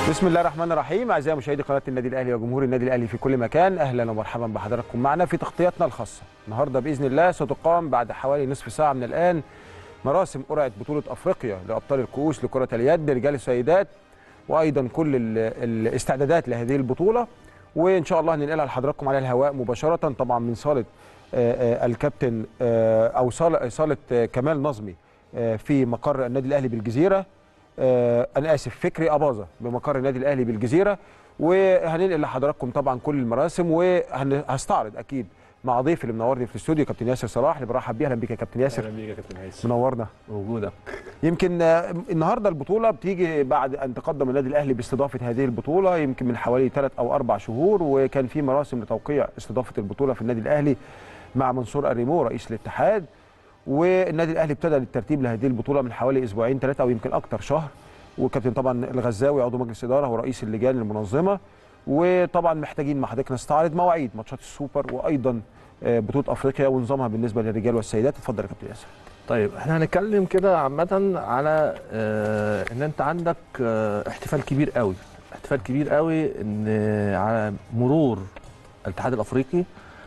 بسم الله الرحمن الرحيم اعزائي مشاهدي قناه النادي الاهلي وجمهور النادي الاهلي في كل مكان اهلا ومرحبا بحضراتكم معنا في تغطيتنا الخاصه النهارده باذن الله ستقام بعد حوالي نصف ساعه من الان مراسم قرعه بطوله افريقيا لابطال الكؤوس لكره اليد رجال السيدات وايضا كل ال- الاستعدادات لهذه البطوله وان شاء الله هننقلها لحضراتكم على الهواء مباشره طبعا من صاله آه، آه، الكابتن آه، او صاله صاله آه، كمال نظمي آه، في مقر النادي الاهلي بالجزيره آه، انا اسف فكري اباظه بمقر النادي الاهلي بالجزيره وهننقل لحضراتكم طبعا كل المراسم وهستعرض اكيد مع ضيفي اللي منورني في الاستوديو كابتن ياسر صلاح اللي برحب بيه اهلا بيك يا كابتن ياسر اهلا بيك يا كابتن هيثم منورنا موجوده يمكن آه، النهارده البطوله بتيجي بعد ان تقدم النادي الاهلي باستضافه هذه البطوله يمكن من حوالي ثلاث او اربع شهور وكان في مراسم لتوقيع استضافه البطوله في النادي الاهلي مع منصور الريمو رئيس الاتحاد والنادي الاهلي ابتدى الترتيب لهذه البطوله من حوالي اسبوعين ثلاثه او يمكن اكثر شهر وكابتن طبعا الغزاوي عضو مجلس اداره ورئيس اللجان المنظمه وطبعا محتاجين مع حضرتك نستعرض مواعيد ماتشات السوبر وايضا آه، بطوله افريقيا ونظامها بالنسبه للرجال والسيدات اتفضل يا كابتن ياسر طيب احنا هنتكلم كده عامه على آه ان انت عندك آه احتفال كبير قوي احتفال كبير قوي ان آه، على مرور الاتحاد الافريقي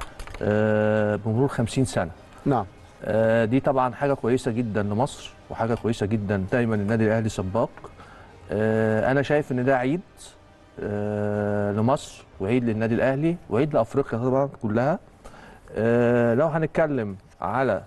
آه بمرور 50 سنه نعم آه دي طبعا حاجه كويسه جدا لمصر وحاجه كويسه جدا دايما النادي الاهلي سباق آه انا شايف ان ده عيد آه لمصر وعيد للنادي الاهلي وعيد لافريقيا طبعا كلها آه لو هنتكلم على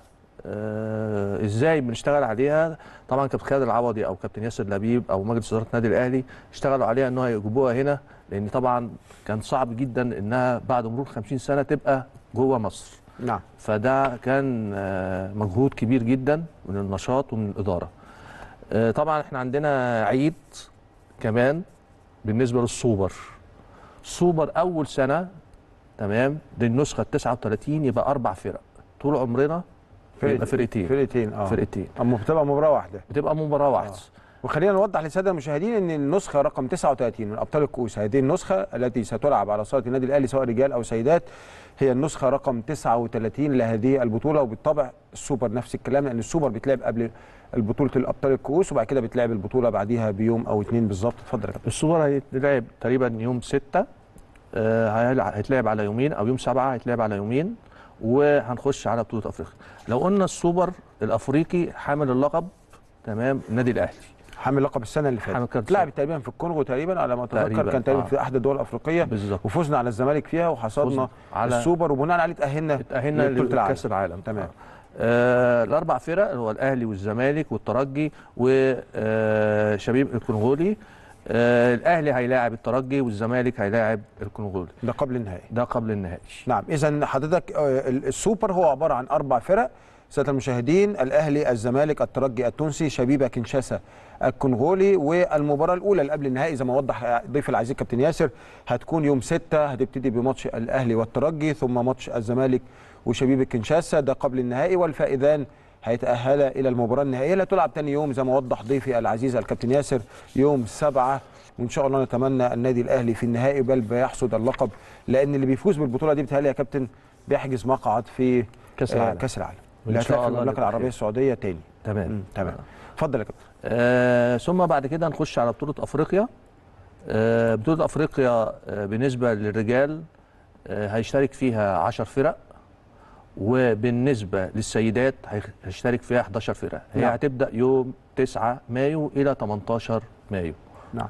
آه ازاي بنشتغل عليها طبعا كابتن خالد العوضي او كابتن ياسر لبيب او مجلس اداره النادي الاهلي اشتغلوا عليها ان هو يجيبوها هنا لان طبعا كان صعب جدا انها بعد مرور 50 سنه تبقى جوه مصر نعم فده كان آه، مجهود كبير جدا من النشاط ومن الاداره آه، طبعا احنا عندنا عيد كمان بالنسبه للسوبر السوبر اول سنه تمام دي النسخه ال 39 يبقى اربع فرق طول عمرنا يبقى فرقتين فرقتين اه فرقتين اما بتبقى مباراه واحده بتبقى مباراه واحده وخلينا نوضح للساده المشاهدين ان النسخه رقم 39 من ابطال الكؤوس هذه النسخه التي ستلعب على صاله النادي الاهلي سواء رجال او سيدات هي النسخه رقم 39 لهذه البطوله وبالطبع السوبر نفس الكلام لان السوبر بيتلعب قبل البطوله الابطال الكؤوس وبعد كده بتلعب البطوله بعديها بيوم او اثنين بالظبط اتفضل يا كابتن السوبر هيتلعب تقريبا يوم 6 هيتلعب على يومين او يوم 7 هيتلعب على يومين وهنخش على بطوله افريقيا لو قلنا السوبر الافريقي حامل اللقب تمام النادي الاهلي حامل لقب السنه اللي حامل فاتت كارت اتلعب تقريبا في الكونغو تقريبا على ما اتذكر تقريباً، كان تقريبا آه. في احد الدول الافريقيه بالظبط وفزنا على الزمالك فيها وحصدنا فزنا على- السوبر وبناء عليه تاهلنا اتأهلنا لبطولة العالم. لكأس العالم تمام. آه الأربع فرق اللي هو الأهلي والزمالك والترجي وشبيب الكونغولي آه الأهلي هيلاعب الترجي والزمالك هيلاعب الكونغولي ده قبل النهائي ده قبل النهائي نعم اذا حضرتك آه، ال- السوبر هو عباره عن اربع فرق ساده المشاهدين الاهلي الزمالك الترجي التونسي شبيبه كنشاسا الكونغولي والمباراه الاولى اللي قبل النهائي زي ما وضح ضيف العزيز كابتن ياسر هتكون يوم 6 هتبتدي بماتش الاهلي والترجي ثم ماتش الزمالك وشبيبه كنشاسا ده قبل النهائي والفائزان هيتأهلا إلى المباراة النهائية اللي هتلعب تاني يوم زي ما وضح ضيفي العزيز الكابتن ياسر يوم 7 وإن شاء الله نتمنى النادي الأهلي في النهائي بل بيحصد اللقب لأن اللي بيفوز بالبطولة دي بتهيألي يا كابتن بيحجز مقعد في كأس آه، العالم كأس العالم وإن اللي شاء هتلعب في الله المملكة نبقى العربية خير. السعودية تاني تمام مم، تمام اتفضل يا كابتن آه ثم بعد كده نخش على بطولة أفريقيا آه بطولة أفريقيا آه بالنسبة للرجال آه هيشترك فيها 10 فرق وبالنسبة للسيدات هيخ- هيشترك فيها 11 فرقة هي نعم. هتبدأ يوم 9 مايو إلى 18 مايو نعم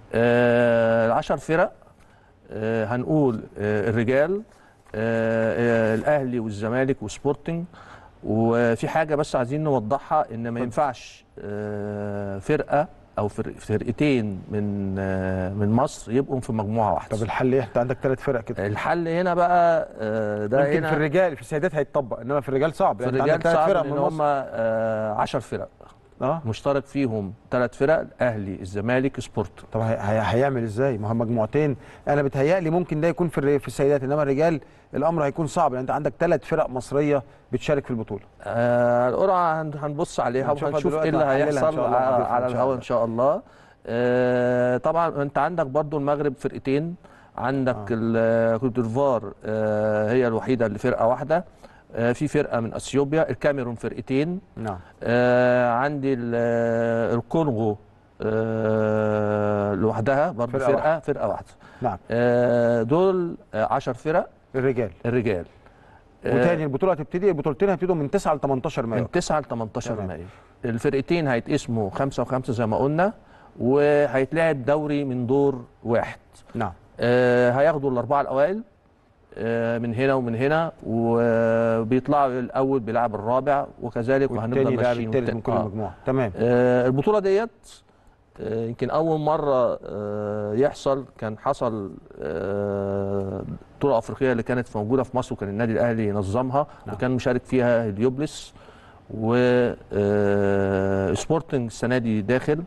آه العشر فرق آه هنقول آه الرجال آه آه الاهلي والزمالك وسبورتنج وفي حاجه بس عايزين نوضحها ان ما ينفعش آه فرقه او فرق فرقتين من آه من مصر يبقوا في مجموعه واحده طب الحل ايه انت عندك ثلاث فرق كده الحل هنا بقى آه ده يمكن هنا في الرجال في السيدات هيتطبق انما في الرجال صعب في لأن أنت الرجال عندك ثلاث صعب فرق ان من هم مصر 10 فرق اه مشترك فيهم ثلاث فرق الاهلي الزمالك سبورت طب هي- هي- هيعمل ازاي؟ ما هو مجموعتين انا بتهيألي ممكن ده يكون في الر- في السيدات انما الرجال الامر هيكون صعب لان انت عندك ثلاث فرق مصريه بتشارك في البطوله. آه القرعه هن- هنبص عليها هنشوفها وهنشوف ايه دلوقتي اللي وهنحللها إن هيحصل شاء الله مع على, ضيوفنا على إن شاء الهواء الله. ان شاء الله آه طبعا انت عندك برضو المغرب فرقتين عندك آه. آه. كوت ديفوار آه هي الوحيده اللي فرقه واحده آه في فرقه من اثيوبيا الكاميرون فرقتين نعم آه عندي ال- آه، الكونغو آه لوحدها برضه فرقة فرقه واحدة. فرقه, فرقة واحده نعم آه دول 10 فرق الرجال الرجال آه، وتاني البطوله هتبتدي البطولتين هيبتدوا من 9 ل 18 مايو من 9 ل 18 تمام. مايو الفرقتين هيتقسموا خمسة وخمسة زي ما قلنا وهيتلعب دوري من دور واحد نعم آه هياخدوا الأربعة الأوائل آه من هنا ومن هنا وبيطلعوا الأول بيلعب الرابع وكذلك وهنفضل والتاني لاعب ماشيين التالت والتاني- من كل آه. مجموعه تمام آه البطولة ديت آه، يمكن أول مرة آه، يحصل كان حصل آه، بطولة أفريقية اللي كانت موجودة في مصر وكان النادي الأهلي نظمها نعم. وكان مشارك فيها هليوبلس وسبورتنج السنة دي داخل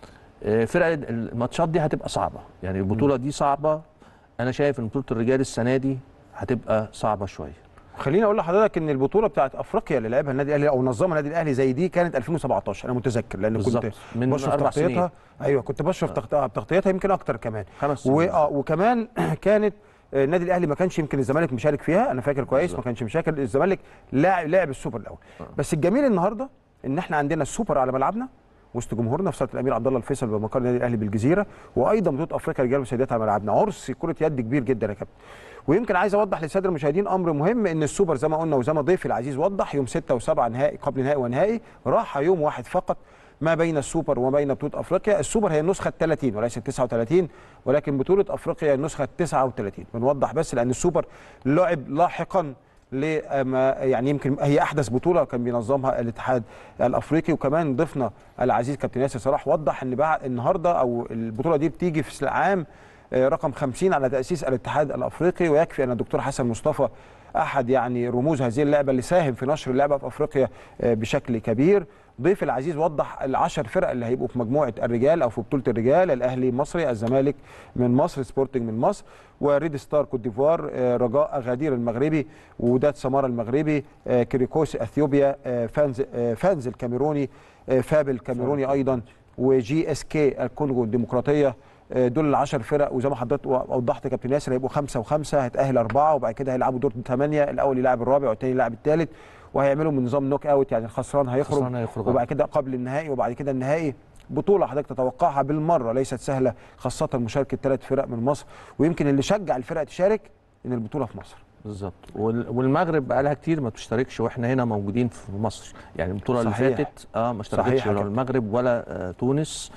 آه، فرق الماتشات دي هتبقى صعبة يعني البطولة دي صعبة أنا شايف إن بطولة الرجال السنة دي هتبقى صعبة شوية خليني اقول لحضرتك ان البطوله بتاعت افريقيا اللي لعبها النادي الاهلي او نظمها النادي الاهلي زي دي كانت 2017 انا متذكر لان كنت بالظبط من بشرف أربع سنين تغطيتها ايوه كنت بشرف تغط- تغطيتها يمكن اكتر كمان خمس سنين و... آه وكمان كانت آه، النادي الاهلي ما كانش يمكن الزمالك مشارك فيها انا فاكر كويس ما بالظبط. كانش مشارك الزمالك لاعب لعب السوبر الاول آه. بس الجميل النهارده ان احنا عندنا السوبر على ملعبنا وسط جمهورنا في صاله الامير عبد الله الفيصل بمقر النادي الاهلي بالجزيره وايضا بطوله افريقيا رجال وسيدات على ملعبنا عرس كره يد كبير جدا يا كابتن ويمكن عايز اوضح للساده المشاهدين امر مهم ان السوبر زي ما قلنا وزي ما ضيفي العزيز وضح يوم 6 و7 نهائي قبل نهائي ونهائي راح يوم واحد فقط ما بين السوبر وما بين بطوله افريقيا السوبر هي النسخه ال 30 وليست 39 ولكن بطوله افريقيا هي النسخه ال 39 بنوضح بس لان السوبر لعب لاحقا لما يعني يمكن هي احدث بطوله كان بينظمها الاتحاد الافريقي وكمان ضيفنا العزيز كابتن ياسر صلاح وضح ان بعد النهارده او البطوله دي بتيجي في العام آه، رقم 50 على تاسيس الاتحاد الافريقي ويكفي ان الدكتور حسن مصطفى احد يعني رموز هذه اللعبه اللي ساهم في نشر اللعبه في افريقيا آه، بشكل كبير ضيف العزيز وضح العشر فرق اللي هيبقوا في مجموعه الرجال او في بطوله الرجال الاهلي مصري الزمالك من مصر سبورتنج من مصر وريد ستار كوت ديفوار آه، رجاء اغادير المغربي وداد سمارا المغربي آه، كريكوس اثيوبيا آه، فانز آه، فانز الكاميروني آه، فاب الكاميروني ايضا وجي اس كي الكونغو الديمقراطيه آه، دول العشر فرق وزي ما حضرتك وضحت يا كابتن ياسر هيبقوا خمسه وخمسه هيتاهل اربعه وبعد كده هيلعبوا دور ثمانيه الاول يلعب الرابع والثاني يلعب الثالث وهيعملوا من نظام نوك اوت يعني الخسران هيخرج خسران هيخرج. وبعد كده قبل النهائي وبعد كده النهائي بطولة حضرتك تتوقعها بالمرة ليست سهلة خاصة مشاركة ثلاث فرق من مصر ويمكن اللي شجع الفرق تشارك إن البطولة في مصر بالظبط وال- والمغرب بقى لها كتير ما بتشتركش واحنا هنا موجودين في مصر يعني البطوله اللي صحيح. فاتت اه ما صحيح اشتركتش يا ولا كابتن. المغرب ولا آه تونس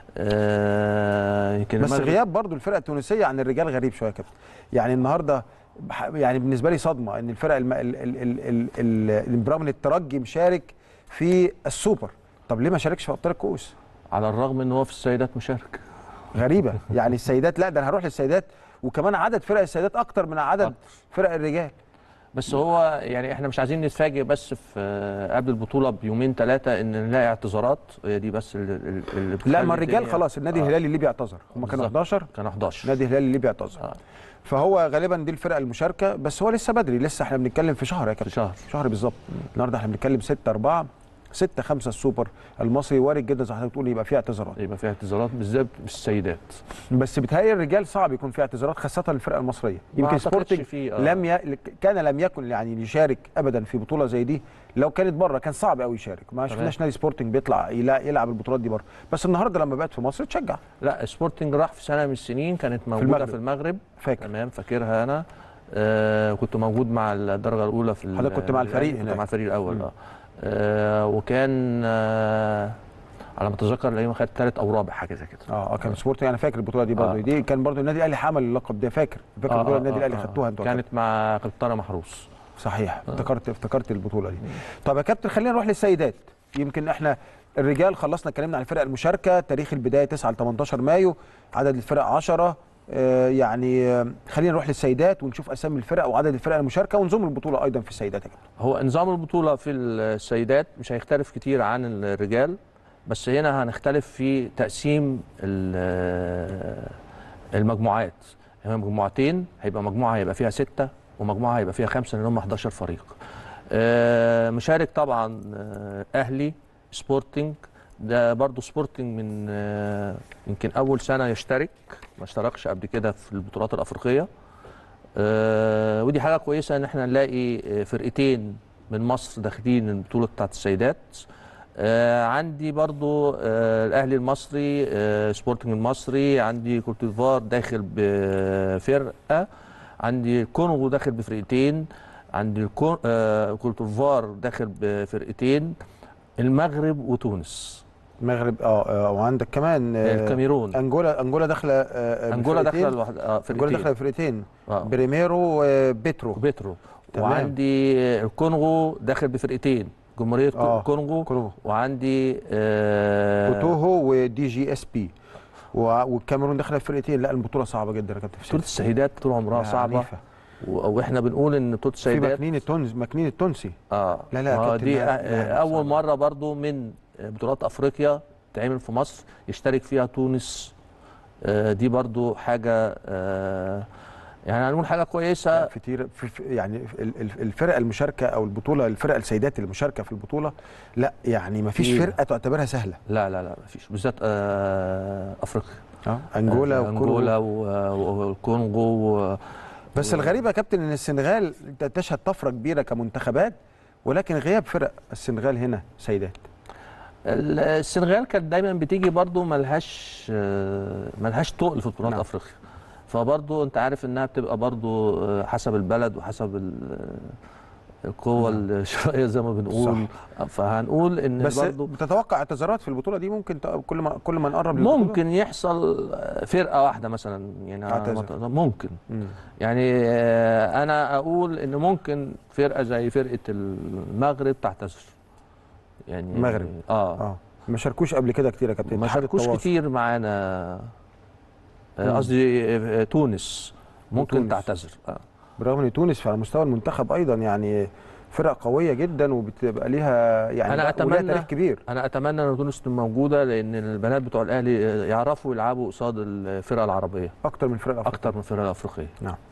آه يمكن بس المغرب غياب برضو الفرق التونسية عن الرجال غريب شوية يا كابتن يعني النهاردة بح- يعني بالنسبة لي صدمة إن الفرق الم... ال... ال... ال... ال... ال... برغم إن الترجي مشارك في السوبر طب ليه ما شاركش في أبطال الكؤوس؟ على الرغم ان هو في السيدات مشارك غريبة يعني السيدات لا ده أنا هروح للسيدات وكمان عدد فرق السيدات أكتر من عدد أكتر. فرق الرجال بس هو يعني احنا مش عايزين نتفاجئ بس في آه، قبل البطوله بيومين ثلاثه ان نلاقي اعتذارات هي دي بس اللي, اللي لا بتخلي ما الرجال الدنيا- خلاص النادي آه، الهلالي الليبي اعتذر هم كانوا بالظبط. 11 كان 11 نادي الهلال الليبي اعتذر آه. فهو غالبا دي الفرقه المشاركه بس هو لسه بدري لسه احنا بنتكلم في شهر يا في كابتن شهر شهر بالظبط النهارده احنا بنتكلم 6 4 6 5 السوبر المصري وارد جدا زي ما حضرتك بتقول يبقى فيه اعتذارات يبقى فيها اعتذارات بالذات بالسيدات بس بيتهيألي الرجال صعب يكون فيه اعتذارات خاصه الفرقه المصريه ما يمكن أعتقدش سبورتنج فيه، آه. لم ي... كان لم يكن يعني يشارك ابدا في بطوله زي دي لو كانت بره كان صعب قوي يشارك ما تمام. شفناش نادي سبورتنج بيطلع يلا- يلعب البطولات دي بره بس النهارده لما بقت في مصر تشجع لا سبورتنج راح في سنه من السنين كانت موجوده المغرب. في المغرب فاكر تمام فاكرها انا آه كنت موجود مع الدرجه الاولى في ال- حضرتك كنت مع الفريق كنت هناك. مع الفريق الاول مم. اه آه، وكان آه على ما اتذكر الايام خد ثالث او رابع حاجه زي كده اه اه كان سبورتنج انا فاكر البطوله دي برضه آه. دي كان برضه النادي الاهلي حمل اللقب ده فاكر فاكر آه، البطوله آه، النادي آه، الاهلي آه. خدتوها انتوا كانت مع قبطانه محروس صحيح افتكرت افتكرت البطوله دي طب يا كابتن خلينا نروح للسيدات يمكن احنا الرجال خلصنا اتكلمنا عن الفرق المشاركه تاريخ البدايه 9 ل 18 مايو عدد الفرق 10 آه يعني آه خلينا نروح للسيدات ونشوف اسامي الفرق وعدد الفرق المشاركه ونظام البطوله ايضا في السيدات يا كابتن هو نظام البطوله في السيدات مش هيختلف كتير عن الرجال بس هنا هنختلف في تقسيم ال- المجموعات هي مجموعتين هيبقى مجموعه هيبقى فيها سته ومجموعه هيبقى فيها خمسه لان هم 11 فريق آه، مشارك طبعا آه، اهلي سبورتنج ده برضو سبورتنج من آه، يمكن اول سنه يشترك ما اشتركش قبل كده في البطولات الافريقيه آه، ودي حاجه كويسه ان احنا نلاقي آه، فرقتين من مصر داخلين البطوله بتاعت السيدات آه عندي برضو آه الاهلي المصري آه سبورتنج المصري عندي كوت ديفوار داخل بفرقه عندي الكونغو داخل بفرقتين عندي الكون آه كوت ديفوار داخل بفرقتين المغرب وتونس المغرب اه آه، وعندك كمان آه، الكاميرون انجولا انجولا داخله آه، انجولا بفرقتين. داخله لوحد اه انجولا فرقتين داخله بفرقتين آه. بريميرو وبيترو وبيترو تمام. وعندي الكونغو داخل بفرقتين جمهوريه آه. الكونغو كونغو وعندي آه وتوهو ودي جي اس بي و- والكاميرون داخله بفرقتين لا البطوله صعبه جدا يا كابتن بطوله حسين السيدات طول عمرها لا، صعبه عنيفة. و- واحنا بنقول ان بطوله في السيدات مكنين التونس مكنين التونسي اه لا، لا، ما كابتن، دي لا، آه، لا، لا، اول صعبة. مره برضو من بطولات افريقيا تعمل في مصر يشترك فيها تونس آه دي برضو حاجه آه يعني هنقول حاجه كويسه في تير في في- يعني ال- ال- الفرق المشاركه او البطوله الفرق السيدات المشاركه في البطوله لا يعني ما فيش تقيلة. فرقه تعتبرها سهله لا لا لا مفيش بالذات آه افريقيا اه انجولا آه، وكونغو انجولا و- والكونغو و- بس الغريب يا كابتن ان السنغال انت تشهد طفره كبيره كمنتخبات ولكن غياب فرق السنغال هنا سيدات ال- السنغال كانت دايما بتيجي برضو ملهاش آه، ملهاش تقل في بطولات نعم. افريقيا فبرضو انت عارف انها بتبقى برضو آه، حسب البلد وحسب ال- القوة الشرائية زي ما بنقول فهنقول ان بس برضو بتتوقع اعتذارات في البطوله دي ممكن ت- كل ما كل ما نقرب للبطولة؟ ممكن يحصل آه، فرقة واحدة مثلا يعني تعتذر. ممكن مم. يعني آه، انا اقول ان ممكن فرقة زي فرقة المغرب تعتذر يعني المغرب. اه اه ما شاركوش قبل كده كتير يا كابتن ما اتحاد شاركوش التواصل. كتير معانا آه، مم. قصدي آه، تونس ممكن وتونس. تعتذر آه. برغم ان تونس على مستوى المنتخب ايضا يعني فرق قويه جدا وبتبقى ليها يعني أنا لا- ولها أتمنى- تاريخ كبير انا اتمنى ان تونس تكون موجوده لان البنات بتوع الاهلي آه، يعرفوا يلعبوا قصاد الفرق العربيه اكتر من الفرق الافريقيه اكتر من الفرق الافريقيه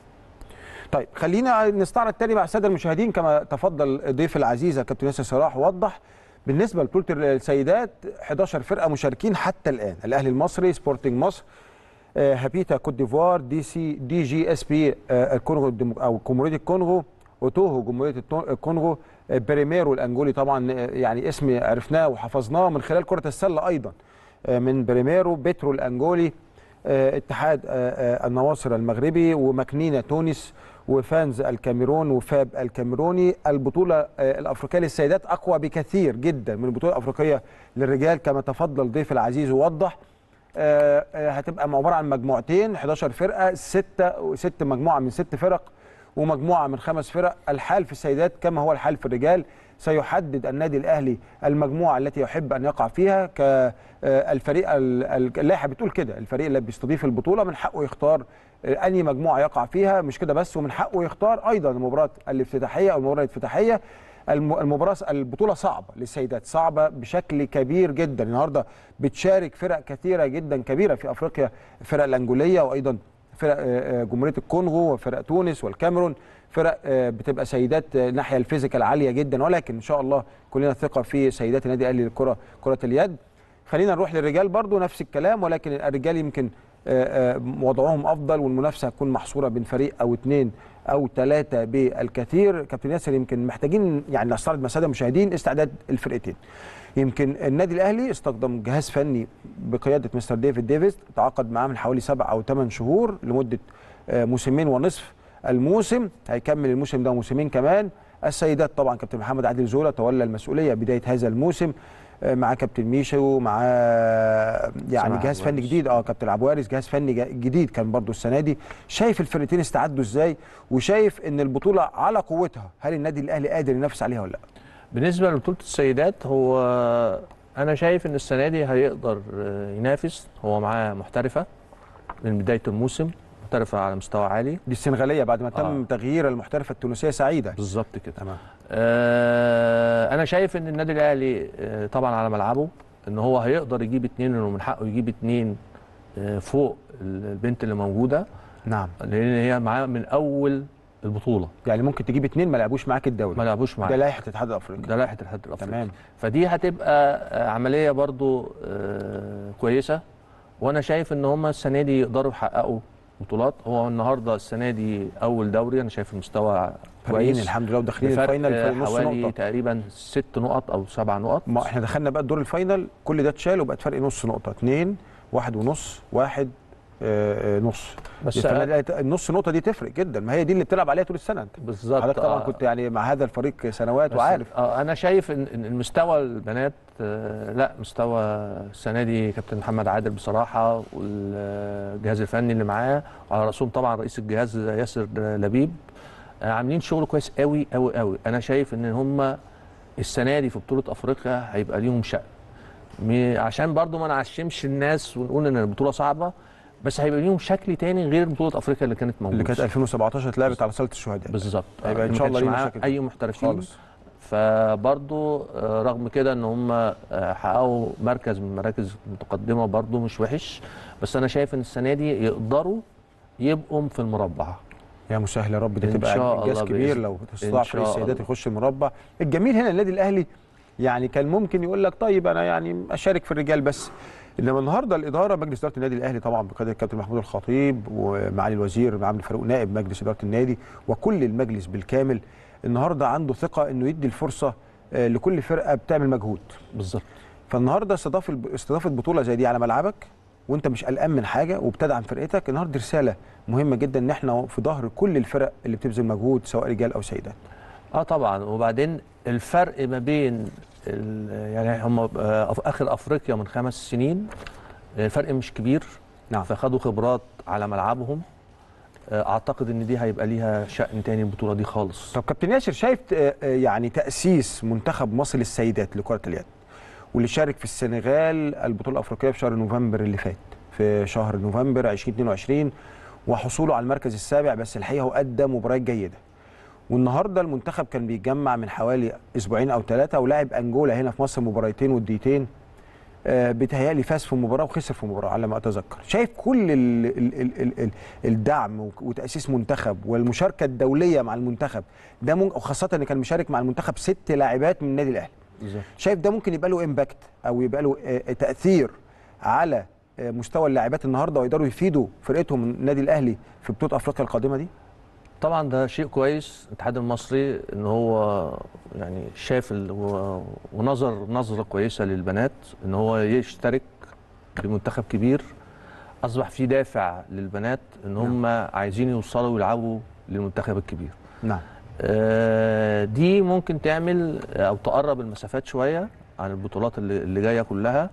طيب خلينا نستعرض تاني مع الساده المشاهدين كما تفضل ضيف العزيز يا كابتن ياسر صلاح وضح بالنسبه لبطوله السيدات 11 فرقه مشاركين حتى الان الاهلي المصري سبورتنج مصر آه، هابيتا كوت ديفوار دي سي دي جي اس بي آه، الكونغو الديمو- او جمهوريه الكونغو اوتوهو جمهوريه التو- الكونغو آه، بريميرو الانجولي طبعا آه، يعني اسم عرفناه وحفظناه من خلال كره السله ايضا آه، من بريميرو بيترو الانجولي آه، اتحاد آه، آه، النواصر المغربي ومكنينة تونس وفانز الكاميرون وفاب الكاميروني البطولة آه، الأفريقية للسيدات أقوى بكثير جدا من البطولة الأفريقية للرجال كما تفضل ضيف العزيز ووضح آه، آه، هتبقى عبارة عن مجموعتين 11 فرقة ستة ست مجموعة من ست فرق ومجموعة من خمس فرق الحال في السيدات كما هو الحال في الرجال سيحدد النادي الأهلي المجموعة التي يحب أن يقع فيها كالفريق اللائحة بتقول كده الفريق اللي بيستضيف البطولة من حقه يختار آه، أنهي مجموعة يقع فيها مش كده بس ومن حقه يختار أيضا المباراة الافتتاحية أو المباراة الافتتاحية الم- المباراة البطولة صعبة للسيدات صعبة بشكل كبير جدا النهاردة بتشارك فرق كثيرة جدا كبيرة في أفريقيا الفرق الأنجولية وأيضا فرق آه، آه، جمهورية الكونغو وفرق تونس والكاميرون فرق آه، بتبقى سيدات آه، ناحية الفيزيكال عالية جدا ولكن إن شاء الله كلنا ثقة في سيدات النادي الأهلي للكرة كرة اليد خلينا نروح للرجال برضو نفس الكلام ولكن الرجال يمكن آه، آه، وضعهم افضل والمنافسه هتكون محصوره بين فريق او اثنين او ثلاثه بالكثير كابتن ياسر يمكن محتاجين يعني نستعرض مع الساده المشاهدين استعداد الفرقتين يمكن النادي الاهلي استخدم جهاز فني بقياده مستر ديفيد ديفيز تعاقد معاه من حوالي سبع او ثمان شهور لمده آه، موسمين ونصف الموسم هيكمل الموسم ده موسمين كمان السيدات طبعا كابتن محمد عادل زولا تولى المسؤوليه بدايه هذا الموسم آه، مع كابتن ميشو مع يعني سامح جهاز فني عبوارز. جديد اه كابتن عبد الوارث جهاز فني جا- جديد كان برضو السنه دي شايف الفرقتين استعدوا ازاي وشايف ان البطوله على قوتها هل النادي الاهلي قادر ينافس عليها ولا لا بالنسبه لبطوله السيدات هو انا شايف ان السنه دي هيقدر آه، ينافس هو معاه محترفه من بدايه الموسم محترفه على مستوى عالي دي السنغاليه بعد ما تم آه. تغيير المحترفه التونسيه سعيده بالظبط كده تمام آه انا شايف ان النادي الاهلي آه طبعا على ملعبه ان هو هيقدر يجيب اتنين انه من حقه يجيب اتنين آه فوق البنت اللي موجوده نعم لان هي معاه من اول البطوله يعني ممكن تجيب اتنين ما لعبوش معاك الدوري ما لعبوش معاه ده لائحه الاتحاد الافريقي ده لائحه الاتحاد الافريقي تمام فدي هتبقى آه، عمليه برضو آه، كويسه وانا شايف ان هم السنه دي يقدروا يحققوا بطولات هو النهارده السنه دي اول دوري انا شايف المستوى فارقين كويس الحمد لله وداخلين بفرق الفاينل فرق نص حوالي نقطه تقريبا ست نقط او سبع نقط ما احنا دخلنا بقى الدور الفاينل كل ده اتشال وبقت فرق نص نقطه اتنين واحد ونص واحد آه آه، نص بس فلا- النص نقطه دي تفرق جدا ما هي دي اللي بتلعب عليها طول السنه انت بالظبط حضرتك طبعا آه. كنت يعني مع هذا الفريق سنوات بس وعارف اه انا شايف ان إن المستوى البنات آه لا مستوى السنه دي كابتن محمد عادل بصراحه والجهاز الفني اللي معاه وعلى راسهم طبعا رئيس الجهاز ياسر لبيب آه عاملين شغل كويس قوي قوي قوي انا شايف ان هم السنه دي في بطوله افريقيا هيبقى ليهم شأن م- عشان برضو ما نعشمش الناس ونقول ان البطوله صعبه بس هيبقى ليهم شكل تاني غير بطوله افريقيا اللي كانت موجوده اللي كانت 2017 اتلعبت على صاله الشهداء بالظبط هيبقى آه، إن ما شاء الله كانش ليه معاه مشاكل اي محترفين خالص فبرضو آه، رغم كده ان هم آه، حققوا مركز من المراكز المتقدمه برضو مش وحش بس انا شايف ان السنه دي يقدروا يبقوا في المربع يا مسهل يا رب ده إن تبقى شاء انجاز الله كبير بإذن- لو إن تستطيع شاء فريق السيدات الله. يخش المربع الجميل هنا النادي الاهلي يعني كان ممكن يقول لك طيب انا يعني اشارك في الرجال بس انما النهارده الاداره مجلس اداره النادي الاهلي طبعا بقياده الكابتن محمود الخطيب ومعالي الوزير عمرو فاروق نائب مجلس اداره النادي وكل المجلس بالكامل النهارده عنده ثقه انه يدي الفرصه آه، لكل فرقه بتعمل مجهود بالظبط فالنهارده استضافه استضافه بطوله زي دي على ملعبك وانت مش قلقان من حاجه وبتدعم فرقتك النهارده رساله مهمه جدا ان احنا في ظهر كل الفرق اللي بتبذل مجهود سواء رجال او سيدات اه طبعا وبعدين الفرق ما بين ال- يعني هم آه، في اخر افريقيا من خمس سنين الفرق مش كبير نعم. فخدوا خبرات على ملعبهم آه، اعتقد ان دي هيبقى ليها شأن تاني البطوله دي خالص طب كابتن ياسر شايف آه، آه، يعني تاسيس منتخب مصر للسيدات لكره اليد واللي شارك في السنغال البطوله الافريقيه في شهر نوفمبر اللي فات في شهر نوفمبر 2022 وحصوله على المركز السابع بس الحقيقه هو ادى مباريات جيده والنهارده المنتخب كان بيتجمع من حوالي اسبوعين او ثلاثه ولعب انجولا هنا في مصر مباراتين وديتين آه، بيتهيألي فاز في مباراه وخسر في مباراه على ما اتذكر شايف كل ال ال ال ال ال الدعم وك- وتاسيس منتخب والمشاركه الدوليه مع المنتخب ده ممكن وخاصه ان كان مشارك مع المنتخب ست لاعبات من النادي الاهلي بالظبط شايف ده ممكن يبقى له امباكت او يبقى له آه، تاثير على آه، مستوى اللاعبات النهارده ويقدروا يفيدوا فرقتهم النادي الاهلي في بطوله افريقيا القادمه دي طبعا ده شيء كويس الاتحاد المصري ان هو يعني شاف ال- و- ونظر نظره كويسه للبنات ان هو يشترك بمنتخب كبير اصبح في دافع للبنات ان هم عايزين يوصلوا ويلعبوا للمنتخب الكبير نعم آه، دي ممكن تعمل او تقرب المسافات شويه عن البطولات اللي اللي جايه كلها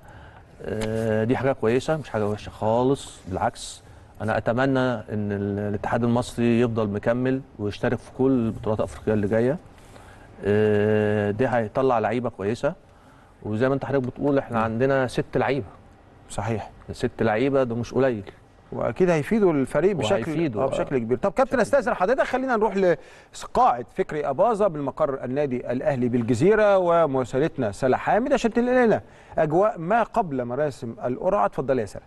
آه، دي حاجه كويسه مش حاجه وحشه خالص بالعكس انا اتمنى ان ال- الاتحاد المصري يفضل مكمل ويشترك في كل البطولات الافريقيه اللي جايه آه، دي هيطلع لعيبه كويسه وزي ما انت حضرتك بتقول احنا عندنا ست لعيبه صحيح ست لعيبه ده مش قليل واكيد هيفيدوا الفريق بشكل وهيفيدوا، اه آه. بشكل كبير طب كابتن استاذن حضرتك خلينا نروح لقاعه فكري اباظه بالمقر النادي الاهلي بالجزيره ومراسلتنا سلا حامد عشان تنقل لنا اجواء ما قبل مراسم القرعه اتفضل يا سلا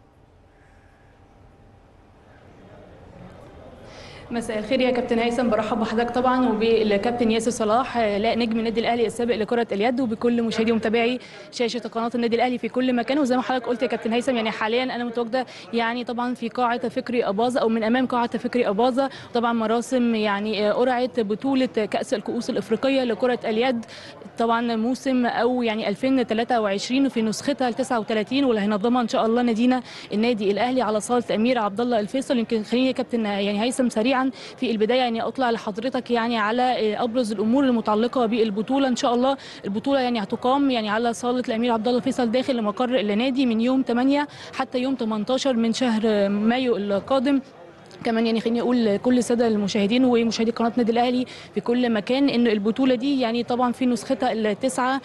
مساء الخير يا كابتن هيثم برحب بحضرتك طبعا وبالكابتن ياسر صلاح آه، لا نجم النادي الاهلي السابق لكره اليد وبكل مشاهدي ومتابعي شاشه قناه النادي الاهلي في كل مكان وزي ما حضرتك قلت يا كابتن هيثم يعني حاليا انا متواجده يعني طبعا في قاعه فكري اباظه او من امام قاعه فكري اباظه طبعا مراسم يعني آه، قرعه بطوله كاس الكؤوس الافريقيه لكره اليد طبعا موسم او يعني 2023 في نسختها ال 39 واللي هينظمها ان شاء الله نادينا النادي الاهلي على صاله الامير عبد الله الفيصل يمكن خليني يا كابتن يعني هيثم سريعا في البدايه يعني اطلع لحضرتك يعني على ابرز الامور المتعلقه بالبطوله ان شاء الله البطوله يعني هتقام يعني على صاله الامير عبد الله الفيصل داخل مقر النادي من يوم 8 حتى يوم 18 من شهر مايو القادم كمان يعني خليني اقول لكل الساده المشاهدين ومشاهدي قناه النادي الاهلي في كل مكان ان البطوله دي يعني طبعا في نسختها ال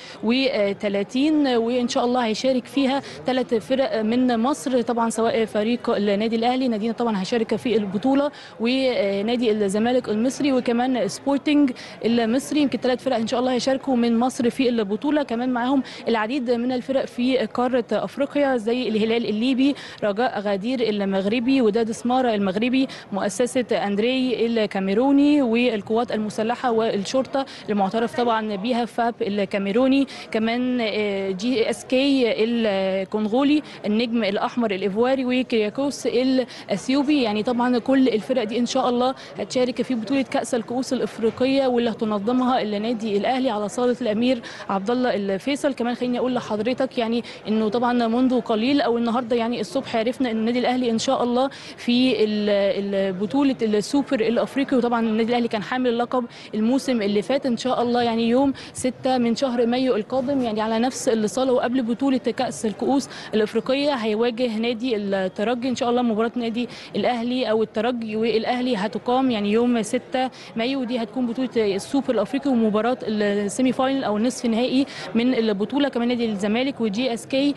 39 وان شاء الله هيشارك فيها ثلاث فرق من مصر طبعا سواء فريق النادي الاهلي نادينا طبعا هيشارك في البطوله ونادي الزمالك المصري وكمان سبورتنج المصري يمكن ثلاث فرق ان شاء الله هيشاركوا من مصر في البطوله كمان معاهم العديد من الفرق في قاره افريقيا زي الهلال الليبي رجاء غدير المغربي وداد سمارة المغربي مؤسسه اندري الكاميروني والقوات المسلحه والشرطه المعترف طبعا بيها فاب الكاميروني كمان آه، جي اس كي الكونغولي النجم الاحمر الايفواري وكرياكوس الاثيوبي يعني طبعا كل الفرق دي ان شاء الله هتشارك في بطوله كاس الكؤوس الافريقيه واللي هتنظمها النادي الاهلي على صاله الامير عبد الله الفيصل كمان خليني اقول لحضرتك يعني انه طبعا منذ قليل او النهارده يعني الصبح عرفنا ان النادي الاهلي ان شاء الله في ال- ال- بطوله السوبر الافريقي وطبعا النادي الاهلي كان حامل اللقب الموسم اللي فات ان شاء الله يعني يوم 6 من شهر مايو القادم يعني على نفس الصاله وقبل بطوله كاس الكؤوس الافريقيه هيواجه نادي الترجي ان شاء الله مباراه نادي الاهلي او الترجي والاهلي هتقام يعني يوم 6 مايو دي هتكون بطوله السوبر الافريقي ومباراه السيمي فاينل او النصف النهائي من البطوله كمان نادي الزمالك وجي اس كي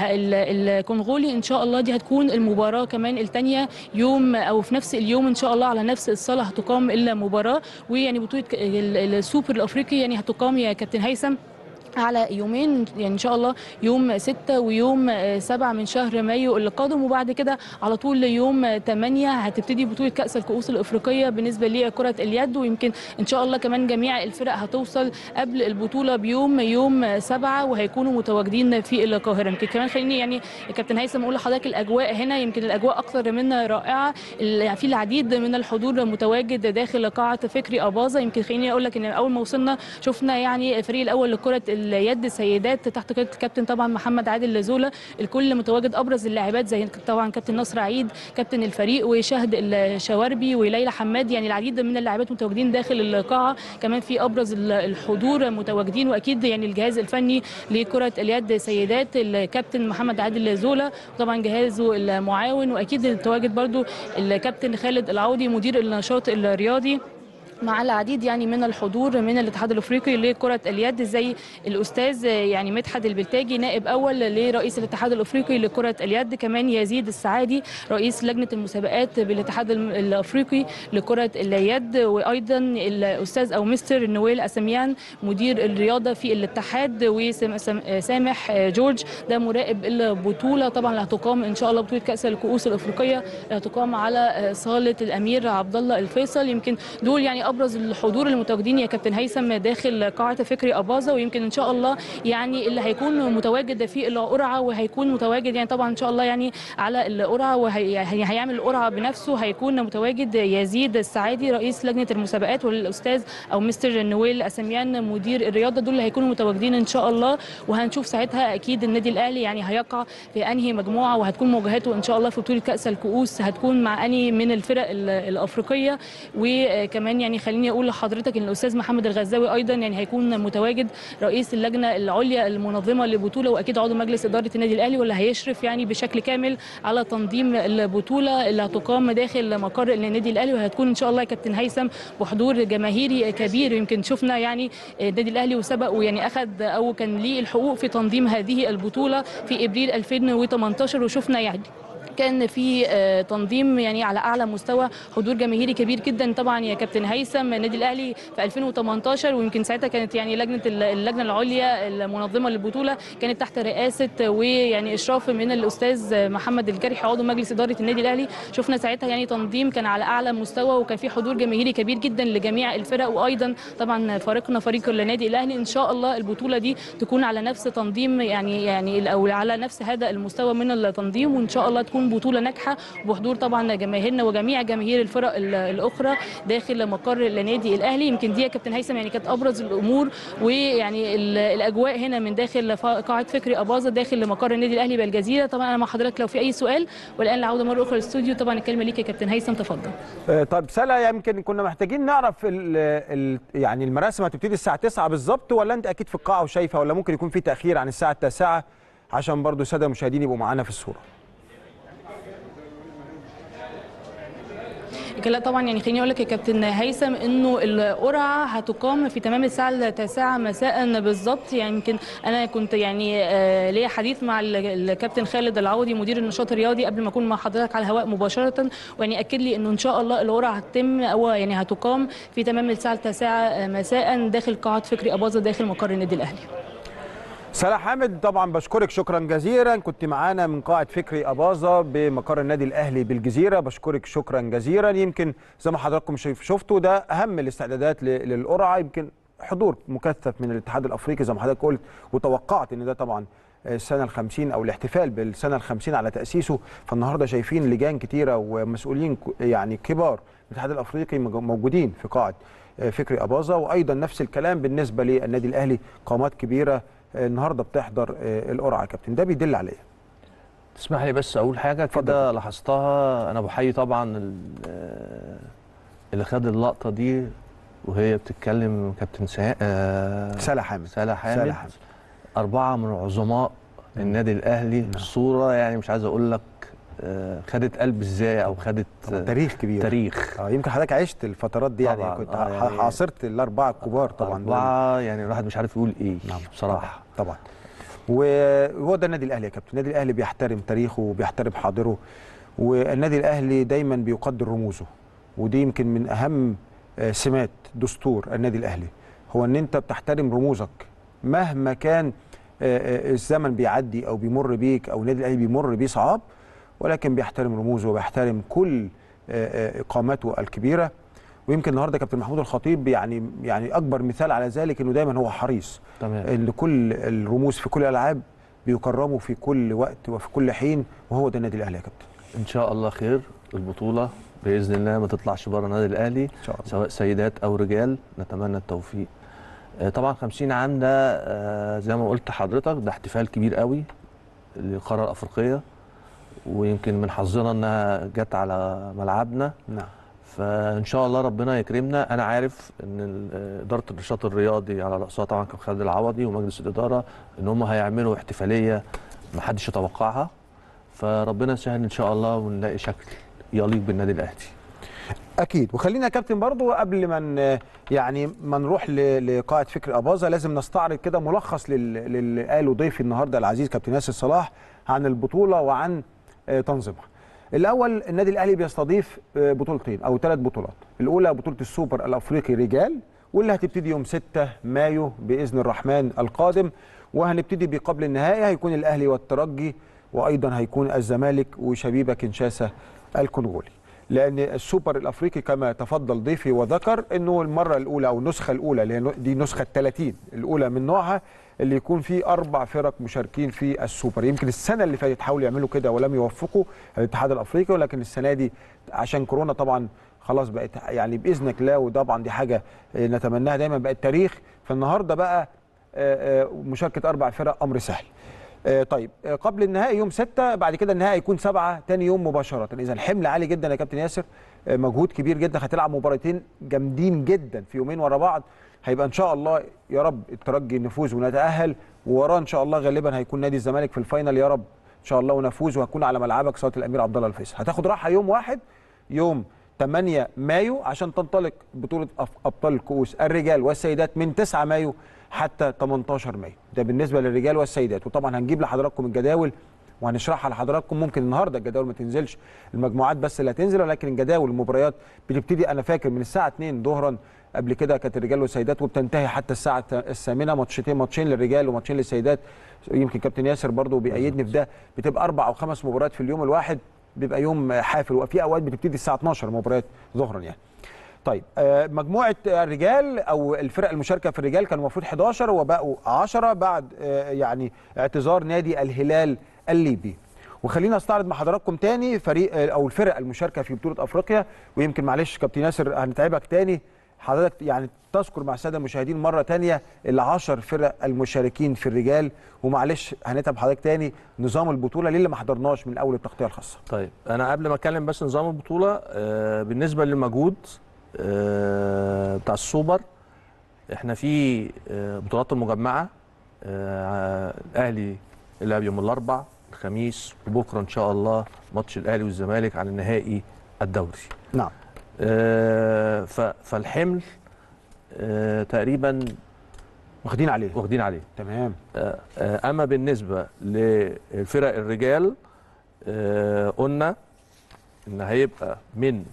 الكونغولي ان شاء الله دي هتكون المباراه كمان الثانيه يوم او في نفس اليوم ان شاء الله على نفس الصاله هتقام المباراه ويعني بطوله ال- السوبر الافريقي يعني هتقام يا كابتن هيثم على يومين يعني ان شاء الله يوم 6 ويوم 7 من شهر مايو اللي قادم وبعد كده على طول يوم 8 هتبتدي بطوله كاس الكؤوس الافريقيه بالنسبه لكره اليد ويمكن ان شاء الله كمان جميع الفرق هتوصل قبل البطوله بيوم يوم 7 وهيكونوا متواجدين في القاهره يمكن كمان خليني يعني يا كابتن هيثم اقول لحضرتك الاجواء هنا يمكن الاجواء اكثر من رائعه ال- في العديد من الحضور متواجد داخل قاعه فكري اباظه يمكن خليني اقول لك ان اول ما وصلنا شفنا يعني الفريق الاول لكره اليد سيدات تحت قياده الكابتن طبعا محمد عادل زولا الكل متواجد ابرز اللاعبات زي طبعا كابتن نصر عيد كابتن الفريق وشهد الشواربي وليلى حماد يعني العديد من اللاعبات متواجدين داخل القاعه كمان في ابرز ال- الحضور متواجدين واكيد يعني الجهاز الفني لكره اليد سيدات الكابتن محمد عادل زولا طبعا جهازه المعاون واكيد التواجد برضو الكابتن خالد العودي مدير النشاط الرياضي مع العديد يعني من الحضور من الاتحاد الافريقي لكره اليد زي الاستاذ يعني مدحت البلتاجي نائب اول لرئيس الاتحاد الافريقي لكره اليد كمان يزيد السعادي رئيس لجنه المسابقات بالاتحاد الم- الافريقي لكره اليد وايضا الاستاذ او مستر نويل اسميان مدير الرياضه في الاتحاد وسامح جورج ده مراقب البطوله طبعا اللي هتقام ان شاء الله بطوله كاس الكؤوس الافريقيه اللي هتقام على صاله الامير عبد الله الفيصل يمكن دول يعني ابرز الحضور المتواجدين يا كابتن هيثم داخل قاعه فكري اباظه ويمكن ان شاء الله يعني اللي هيكون متواجد في القرعه وهيكون متواجد يعني طبعا ان شاء الله يعني على القرعه وهيعمل القرعه بنفسه هيكون متواجد يزيد السعادي رئيس لجنه المسابقات والاستاذ او مستر نويل اسميان مدير الرياضه دول اللي هيكونوا متواجدين ان شاء الله وهنشوف ساعتها اكيد النادي الاهلي يعني هيقع في انهي مجموعه وهتكون مواجهاته ان شاء الله في بطوله كاس الكؤوس هتكون مع انهي من الفرق ال- الافريقيه وكمان يعني خليني اقول لحضرتك ان الاستاذ محمد الغزاوي ايضا يعني هيكون متواجد رئيس اللجنه العليا المنظمه للبطوله واكيد عضو مجلس اداره النادي الاهلي واللي هيشرف يعني بشكل كامل على تنظيم البطوله اللي هتقام داخل مقر النادي الاهلي وهتكون ان شاء الله يا كابتن هيثم بحضور جماهيري كبير يمكن شفنا يعني النادي الاهلي وسبق ويعني اخذ او كان ليه الحقوق في تنظيم هذه البطوله في ابريل 2018 وشفنا يعني كان في آه، تنظيم يعني على اعلى مستوى حضور جماهيري كبير جدا طبعا يا كابتن هيثم النادي الاهلي في 2018 ويمكن ساعتها كانت يعني لجنه ال- اللجنه العليا المنظمه للبطوله كانت تحت رئاسه ويعني اشراف من الاستاذ محمد الجرحي عضو مجلس اداره النادي الاهلي شفنا ساعتها يعني تنظيم كان على اعلى مستوى وكان في حضور جماهيري كبير جدا لجميع الفرق وايضا طبعا فريقنا فريق النادي الاهلي ان شاء الله البطوله دي تكون على نفس تنظيم يعني يعني او على نفس هذا المستوى من التنظيم وان شاء الله تكون بطوله ناجحه وبحضور طبعا جماهيرنا وجميع جماهير الفرق ال- الاخرى داخل مقر النادي الاهلي يمكن دي يا كابتن هيثم يعني كانت ابرز الامور ويعني ال- الاجواء هنا من داخل ف- قاعه فكري اباظه داخل مقر النادي الاهلي بالجزيره طبعا انا مع حضرتك لو في اي سؤال والان العوده مره اخرى للاستوديو طبعا الكلمه ليك يا كابتن هيثم تفضل آه، طيب سلا يمكن كنا محتاجين نعرف ال ال يعني المراسم هتبتدي الساعه 9 بالظبط ولا انت اكيد في القاعه وشايفه ولا ممكن يكون في تاخير عن الساعه 9 عشان برضو الساده المشاهدين يبقوا معانا في الصوره لكن لا طبعا يعني خليني اقول لك يا كابتن هيثم انه القرعه هتقام في تمام الساعه التاسعه مساء بالظبط يعني يمكن انا كنت يعني آه، ليا حديث مع ال- الكابتن خالد العوضي مدير النشاط الرياضي قبل ما اكون مع حضرتك على الهواء مباشره ويعني اكد لي انه ان شاء الله القرعه هتتم او يعني هتقام في تمام الساعه التاسعه مساء داخل قاعه فكري اباظه داخل مقر النادي الاهلي سلا حامد طبعا بشكرك شكرا جزيلا كنت معانا من قاعه فكري اباظه بمقر النادي الاهلي بالجزيره بشكرك شكرا جزيلا يمكن زي ما حضراتكم شايف- شفتوا ده اهم الاستعدادات ل- للقرعه يمكن حضور مكثف من الاتحاد الافريقي زي ما حضرتك قلت وتوقعت ان ده طبعا السنه الخمسين او الاحتفال بالسنه الخمسين على تاسيسه فالنهارده شايفين لجان كتيره ومسؤولين ك- يعني كبار من الاتحاد الافريقي مج- موجودين في قاعه آه، فكري اباظه وايضا نفس الكلام بالنسبه للنادي الاهلي قامات كبيره آه، النهارده بتحضر آه، القرعه يا كابتن ده بيدل على ايه؟ تسمح لي بس اقول حاجه اتفضل. كده لاحظتها انا بحيي طبعا ال- آه، اللي خد اللقطه دي وهي بتتكلم كابتن سا... آه، سلا حامد سلا حامد سلا حامد. اربعه من عظماء النادي الاهلي الصوره يعني مش عايز اقول لك آه، خدت قلب ازاي او خدت طبعاً آه، تاريخ كبير تاريخ اه يمكن حضرتك عشت الفترات دي يعني طبعاً، كنت آه، ح- يعني- عاصرت الاربعه الكبار طبعا دول. أربعة يعني الواحد مش عارف يقول إيه نعم بصراحة طبعا وهو ده النادي الاهلي يا كابتن النادي الاهلي بيحترم تاريخه وبيحترم حاضره والنادي الاهلي دايما بيقدر رموزه ودي يمكن من اهم آه، سمات دستور النادي الاهلي هو ان انت بتحترم رموزك مهما كان آه، آه، الزمن بيعدي او بيمر بيك او النادي الاهلي بيمر بيه صعاب ولكن بيحترم رموزه وبيحترم كل آه، آه، قاماته الكبيره ويمكن النهارده كابتن محمود الخطيب يعني يعني اكبر مثال على ذلك انه دايما هو حريص تمام ان كل الرموز في كل الالعاب بيكرموا في كل وقت وفي كل حين وهو ده النادي الاهلي يا كابتن إن شاء الله خير البطولة بإذن الله ما تطلعش بره النادي الأهلي ان شاء الله سواء سيدات أو رجال نتمنى التوفيق آه، طبعا 50 عام ده آه، زي ما قلت حضرتك ده احتفال كبير قوي للقارة الأفريقية ويمكن من حظنا إنها جت على ملعبنا نعم فان شاء الله ربنا يكرمنا انا عارف ان ال- اداره النشاط الرياضي على راسها طبعا كابتن خالد العوضي ومجلس الاداره ان هم هيعملوا احتفاليه ما حدش يتوقعها فربنا يسهل ان شاء الله ونلاقي شكل يليق بالنادي الاهلي اكيد وخلينا يا كابتن برضو قبل ما ن- يعني ما نروح ل- لقاعه فكر اباظه لازم نستعرض كده ملخص لل- للي قاله ضيفي النهارده العزيز كابتن ياسر صلاح عن البطوله وعن آه، تنظيمها الاول النادي الاهلي بيستضيف آه، بطولتين او ثلاث بطولات الاولى بطوله السوبر الافريقي رجال واللي هتبتدي يوم 6 مايو باذن الرحمن القادم وهنبتدي بقبل النهائي هيكون الاهلي والترجي وايضا هيكون الزمالك وشبيبه كنشاسه الكونغولي لان السوبر الافريقي كما تفضل ضيفي وذكر انه المره الاولى او النسخه الاولى اللي هي دي نسخه 30 الاولى من نوعها اللي يكون فيه اربع فرق مشاركين في السوبر يمكن السنه اللي فاتت حاولوا يعملوا كده ولم يوفقوا الاتحاد الافريقي ولكن السنه دي عشان كورونا طبعا خلاص بقت يعني باذنك الله وطبعا دي حاجه آه، نتمناها دايما بقت تاريخ فالنهارده بقى آه، آه، مشاركه اربع فرق امر سهل آه، طيب آه، قبل النهائي يوم 6 بعد كده النهائي يكون 7 تاني يوم مباشره اذا حمل عالي جدا يا كابتن ياسر آه، مجهود كبير جدا هتلعب مباراتين جامدين جدا في يومين ورا بعض هيبقى ان شاء الله يا رب الترجي نفوز ونتاهل ووراه ان شاء الله غالبا هيكون نادي الزمالك في الفاينل يا رب ان شاء الله ونفوز وهكون على ملعبك صاله الامير عبد الله الفيصل هتاخد راحه يوم واحد يوم 8 مايو عشان تنطلق بطوله أف- ابطال الكؤوس الرجال والسيدات من 9 مايو حتى 18 مايو ده بالنسبه للرجال والسيدات وطبعا هنجيب لحضراتكم الجداول وهنشرحها لحضراتكم ممكن النهارده الجداول ما تنزلش المجموعات بس اللي هتنزل ولكن الجداول المباريات بتبتدي انا فاكر من الساعه 2 ظهرا قبل كده كانت الرجال والسيدات وبتنتهي حتى الساعه الثامنه ماتشتين ماتشين للرجال وماتشين للسيدات يمكن كابتن ياسر برضو بيأيدني في ده بتبقى اربع او خمس مباريات في اليوم الواحد بيبقى يوم حافل وفي اوقات بتبتدي الساعه 12 مباريات ظهرا يعني طيب آه، مجموعه الرجال او الفرق المشاركه في الرجال كانوا المفروض 11 وبقوا 10 بعد آه، يعني اعتذار نادي الهلال الليبي وخلينا استعرض مع حضراتكم تاني فريق آه، او الفرق المشاركه في بطوله افريقيا ويمكن معلش كابتن ياسر هنتعبك تاني حضرتك يعني تذكر مع الساده المشاهدين مره تانية العشر فرق المشاركين في الرجال ومعلش هنتعب حضرتك تاني نظام البطوله ليه اللي ما حضرناش من اول التغطيه الخاصه طيب انا قبل ما اتكلم بس نظام البطوله آه، بالنسبه للمجهود آه، بتاع السوبر احنا في آه، بطولات المجمعه آه، الاهلي لعب يوم الاربع الخميس وبكره ان شاء الله ماتش الاهلي والزمالك على النهائي الدوري نعم آه، ف- فالحمل آه، تقريبا واخدين عليه واخدين عليه تمام آه، آه، اما بالنسبه لفرق الرجال آه، قلنا ان هيبقى من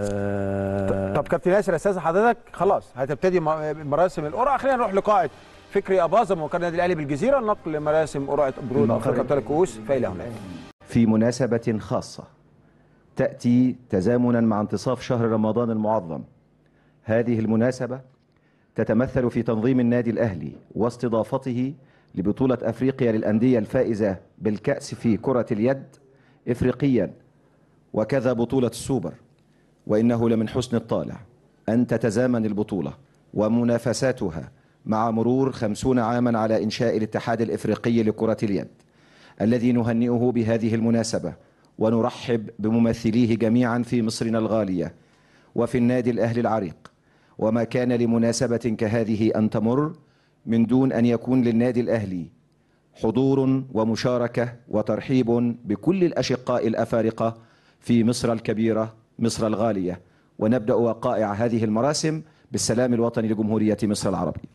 آه، طب كابتن ياسر استاذ حضرتك خلاص هتبتدي م- مراسم القرعه خلينا نروح لقاعه فكري اباظه من وكاله النادي الاهلي بالجزيره نقل مراسم قرعه بطوله المغرب. افريقيا ابطال الكؤوس فالى هناك في مناسبة خاصة تأتي تزامنا مع انتصاف شهر رمضان المعظم هذه المناسبة تتمثل في تنظيم النادي الأهلي واستضافته لبطولة أفريقيا للأندية الفائزة بالكأس في كرة اليد إفريقيا وكذا بطولة السوبر وإنه لمن حسن الطالع أن تتزامن البطولة ومنافساتها مع مرور خمسون عاما على إنشاء الاتحاد الإفريقي لكرة اليد الذي نهنئه بهذه المناسبة ونرحب بممثليه جميعا في مصرنا الغالية وفي النادي الأهلي العريق وما كان لمناسبة كهذه أن تمر من دون أن يكون للنادي الأهلي حضور ومشاركة وترحيب بكل الأشقاء الأفارقة في مصر الكبيرة مصر الغالية ونبدأ وقائع هذه المراسم بالسلام الوطني لجمهورية مصر العربية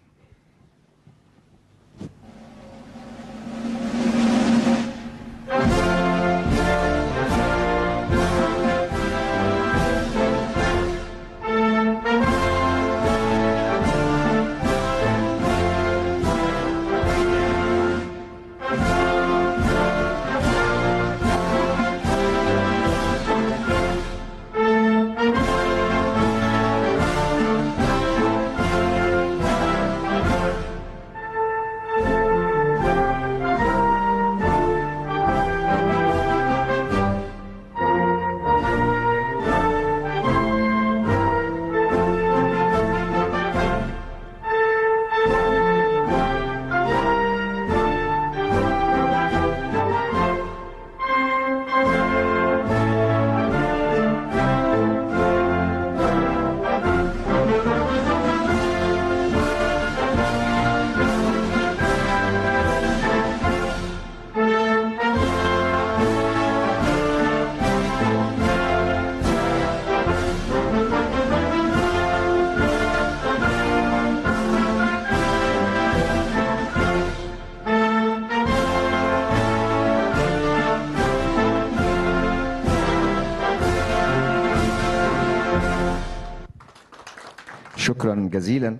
شكرا جزيلا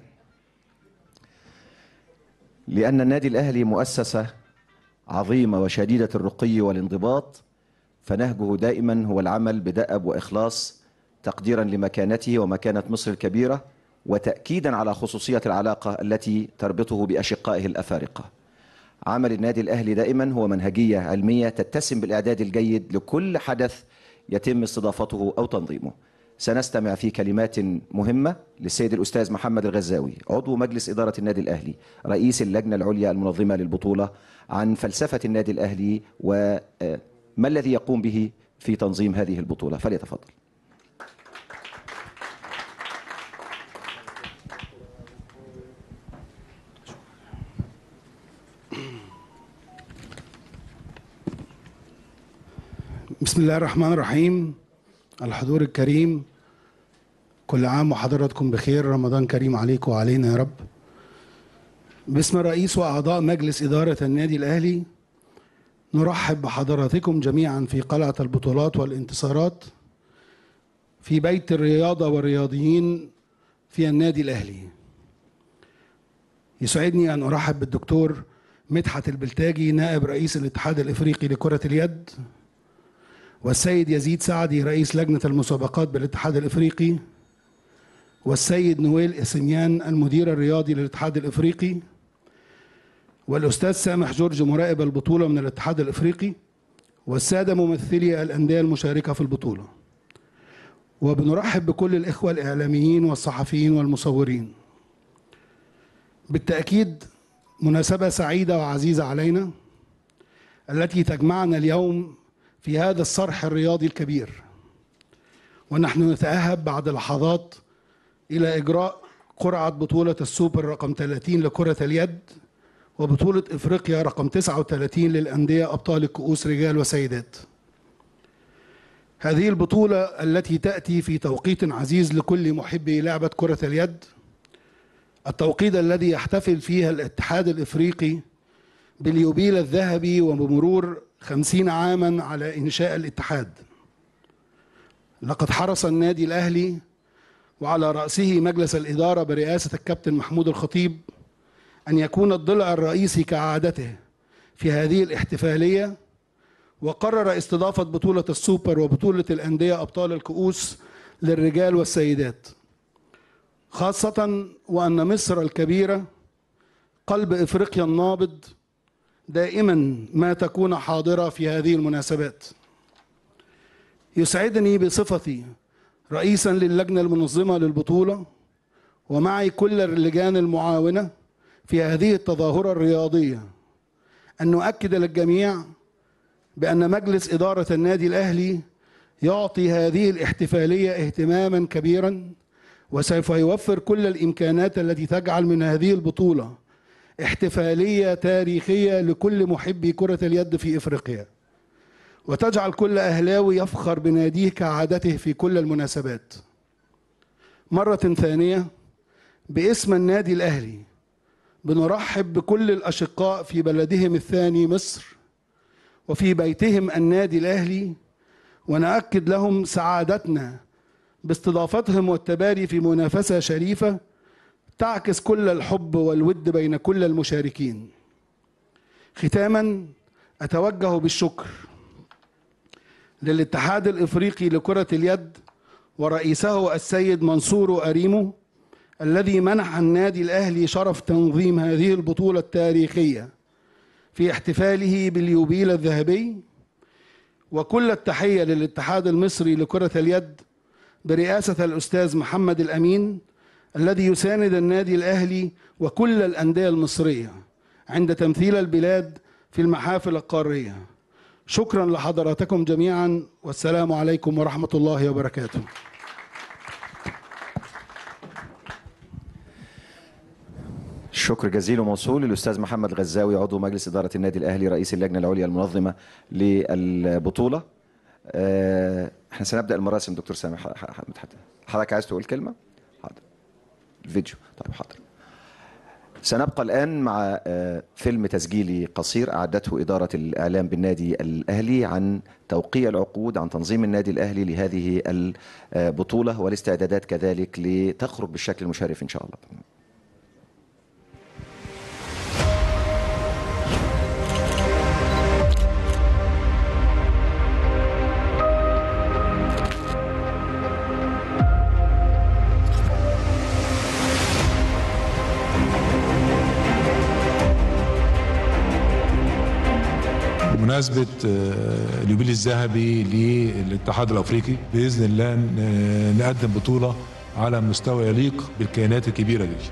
لأن النادي الأهلي مؤسسة عظيمة وشديدة الرقي والانضباط فنهجه دائما هو العمل بدأب وإخلاص تقديرا لمكانته ومكانة مصر الكبيرة وتأكيدا على خصوصية العلاقة التي تربطه بأشقائه الأفارقة عمل النادي الأهلي دائما هو منهجية علمية تتسم بالإعداد الجيد لكل حدث يتم استضافته أو تنظيمه سنستمع في كلمات مهمة للسيد الأستاذ محمد الغزاوي عضو مجلس إدارة النادي الأهلي رئيس اللجنة العليا المنظمة للبطولة عن فلسفة النادي الأهلي وما الذي يقوم به في تنظيم هذه البطولة فليتفضل بسم الله الرحمن الرحيم الحضور الكريم كل عام وحضراتكم بخير رمضان كريم عليكم وعلينا يا رب باسم الرئيس وأعضاء مجلس إدارة النادي الأهلي نرحب بحضراتكم جميعا في قلعة البطولات والانتصارات في بيت الرياضة والرياضيين في النادي الأهلي يسعدني أن أرحب بالدكتور مدحت البلتاجي نائب رئيس الاتحاد الإفريقي لكرة اليد والسيد يزيد سعدي رئيس لجنة المسابقات بالاتحاد الإفريقي والسيد نويل إسنيان المدير الرياضي للاتحاد الإفريقي والأستاذ سامح جورج مراقب البطولة من الاتحاد الإفريقي والسادة ممثلي الأندية المشاركة في البطولة وبنرحب بكل الإخوة الإعلاميين والصحفيين والمصورين بالتأكيد مناسبة سعيدة وعزيزة علينا التي تجمعنا اليوم في هذا الصرح الرياضي الكبير ونحن نتأهب بعد لحظات إلى إجراء قرعة بطولة السوبر رقم 30 لكرة اليد وبطولة إفريقيا رقم 39 للأندية أبطال الكؤوس رجال وسيدات هذه البطولة التي تأتي في توقيت عزيز لكل محبي لعبة كرة اليد التوقيت الذي يحتفل فيها الاتحاد الإفريقي باليوبيل الذهبي وبمرور خمسين عاما على إنشاء الاتحاد لقد حرص النادي الأهلي وعلى رأسه مجلس الإدارة برئاسة الكابتن محمود الخطيب أن يكون الضلع الرئيسي كعادته في هذه الاحتفالية وقرر استضافة بطولة السوبر وبطولة الأندية أبطال الكؤوس للرجال والسيدات خاصة وأن مصر الكبيرة قلب إفريقيا النابض دائما ما تكون حاضرة في هذه المناسبات يسعدني بصفتي رئيسا للجنة المنظمة للبطولة ومعي كل اللجان المعاونة في هذه التظاهرة الرياضية أن نؤكد للجميع بأن مجلس إدارة النادي الأهلي يعطي هذه الاحتفالية اهتماما كبيرا وسوف يوفر كل الإمكانات التي تجعل من هذه البطولة احتفالية تاريخية لكل محبي كرة اليد في إفريقيا وتجعل كل أهلاوي يفخر بناديه كعادته في كل المناسبات مرة ثانية باسم النادي الأهلي بنرحب بكل الأشقاء في بلدهم الثاني مصر وفي بيتهم النادي الأهلي ونأكد لهم سعادتنا باستضافتهم والتباري في منافسة شريفة تعكس كل الحب والود بين كل المشاركين ختاما أتوجه بالشكر للاتحاد الإفريقي لكرة اليد ورئيسه السيد منصور أريمو الذي منح النادي الأهلي شرف تنظيم هذه البطولة التاريخية في احتفاله باليوبيل الذهبي وكل التحية للاتحاد المصري لكرة اليد برئاسة الأستاذ محمد الأمين الذي يساند النادي الأهلي وكل الأندية المصرية عند تمثيل البلاد في المحافل القارية شكرا لحضراتكم جميعا والسلام عليكم ورحمة الله وبركاته شكر جزيل وموصول للاستاذ محمد غزاوي عضو مجلس اداره النادي الاهلي رئيس اللجنه العليا المنظمه للبطوله آه، احنا سنبدا المراسم دكتور سامح ح- ح- حمد حتى حضرتك عايز تقول كلمه حاضر الفيديو طيب حاضر سنبقى الآن مع آه، فيلم تسجيلي قصير أعدته إدارة الإعلام بالنادي الأهلي عن توقيع العقود عن تنظيم النادي الأهلي لهذه البطولة والاستعدادات كذلك لتخرج بالشكل المشرف إن شاء الله بمناسبة آه، اليوبيل الذهبي للاتحاد الأفريقي بإذن الله ن- نقدم بطولة على مستوى يليق بالكيانات الكبيرة دي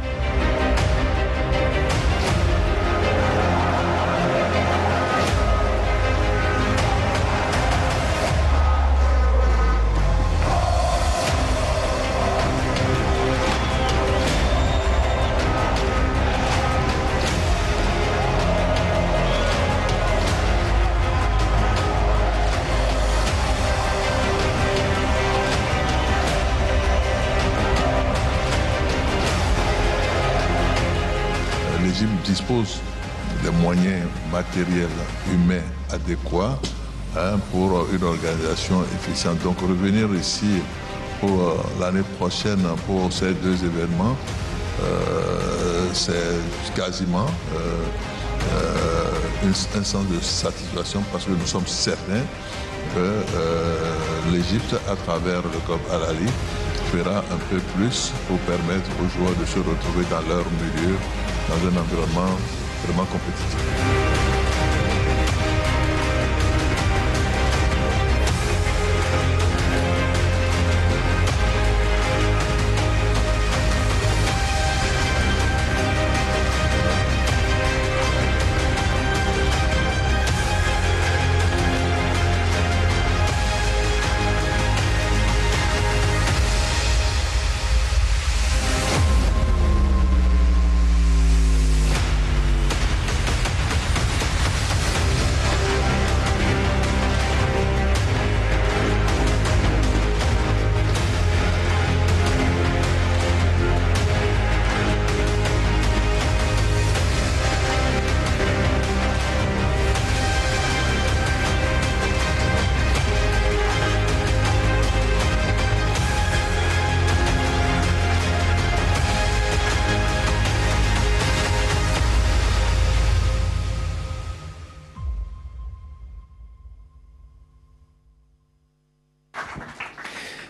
l'Égypte dispose des moyens matériels, humains adéquats hein, pour une organisation efficiente. Donc revenir ici pour euh, l'année prochaine pour ces deux événements, euh, c'est quasiment euh, euh, un, un sens de satisfaction parce que nous sommes certains que euh, l'Égypte, à travers le club Al-Ali, fera un peu plus pour permettre aux joueurs de se retrouver dans leur milieu, dans un environnement vraiment compétitif.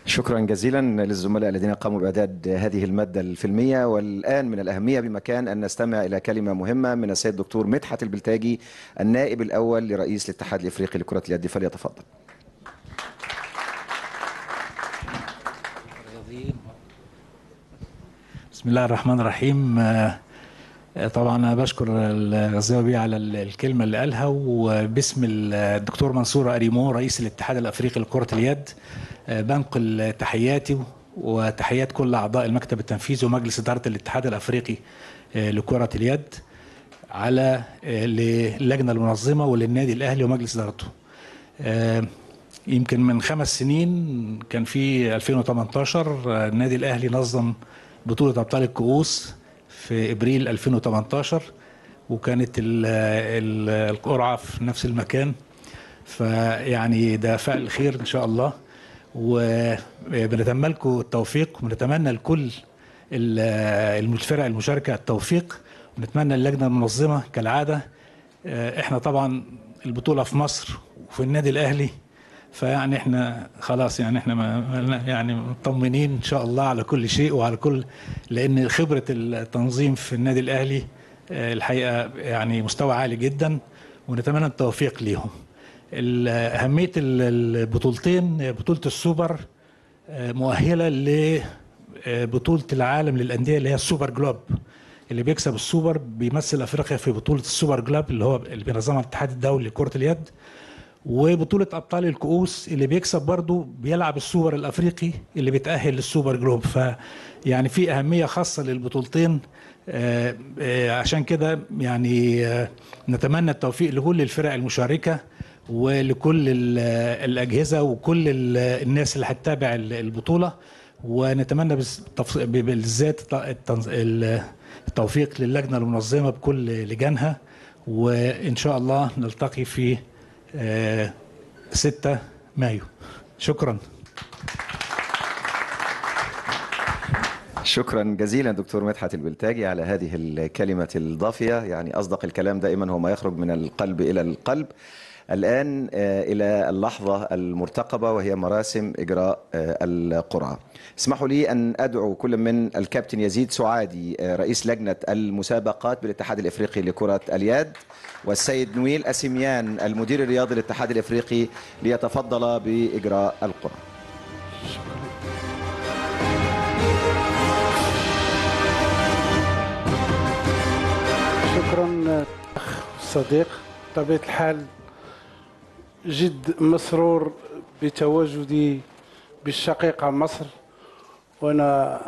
شكرا جزيلا للزملاء الذين قاموا بإعداد هذه المادة الفيلمية والآن من الأهمية بمكان أن نستمع إلى كلمة مهمة من السيد الدكتور مدحت البلتاجي النائب الأول لرئيس الاتحاد الإفريقي لكرة اليد فليتفضل بسم الله الرحمن الرحيم آه، طبعا انا بشكر الغزاوي على ال- الكلمه اللي قالها وباسم الدكتور منصور اريمو رئيس الاتحاد الافريقي لكره اليد آه، بنقل تحياتي وتحيات كل اعضاء المكتب التنفيذي ومجلس اداره الاتحاد الافريقي آه، لكره اليد على آه، للجنه المنظمه وللنادي الاهلي ومجلس ادارته آه، يمكن من خمس سنين كان في 2018 آه، النادي الاهلي نظم بطوله ابطال الكؤوس في ابريل 2018 وكانت ال- ال- القرعه في نفس المكان فيعني ده فعل خير ان شاء الله وبنتمنى لكم التوفيق ونتمنى لكل ال- الفرق المشاركه التوفيق ونتمنى اللجنه المنظمه كالعاده آه، احنا طبعا البطوله في مصر وفي النادي الاهلي فيعني احنا خلاص يعني احنا ما ما- يعني مطمنين ان شاء الله على كل شيء وعلى كل لان خبره التنظيم في النادي الاهلي آه، الحقيقه يعني مستوى عالي جدا ونتمنى التوفيق ليهم. ال- اهميه ال- البطولتين بطوله السوبر آه، مؤهله لبطوله العالم للانديه اللي هي السوبر جلوب اللي بيكسب السوبر بيمثل افريقيا في بطوله السوبر جلوب اللي هو اللي بينظمها الاتحاد الدولي لكره اليد وبطولة أبطال الكؤوس اللي بيكسب برضه بيلعب السوبر الأفريقي اللي بيتأهل للسوبر جلوب فيعني في أهمية خاصة للبطولتين آه، آه، عشان كده يعني آه، نتمنى التوفيق لكل الفرق المشاركة ولكل ال- الأجهزة وكل ال- الناس اللي هتتابع ال- البطولة ونتمنى بس- تفص- ب- بالذات الت- التنظ- ال- التوفيق للجنة المنظمة بكل لجانها وإن شاء الله نلتقي في آه، 6 مايو شكرا شكرا جزيلا دكتور مدحت البلتاجي على هذه الكلمة الضافية يعني أصدق الكلام دائما هو ما يخرج من القلب إلى القلب الآن آه، إلى اللحظة المرتقبة وهي مراسم إجراء آه، القرعة اسمحوا لي أن أدعو كل من الكابتن يزيد سعادي آه، رئيس لجنة المسابقات بالاتحاد الإفريقي لكرة اليد والسيد نويل أسيميان المدير الرياضي للاتحاد الإفريقي ليتفضل بإجراء القرعة شكرا اخ صديق بطبيعه الحال جد مسرور بتواجدي بالشقيقه مصر وانا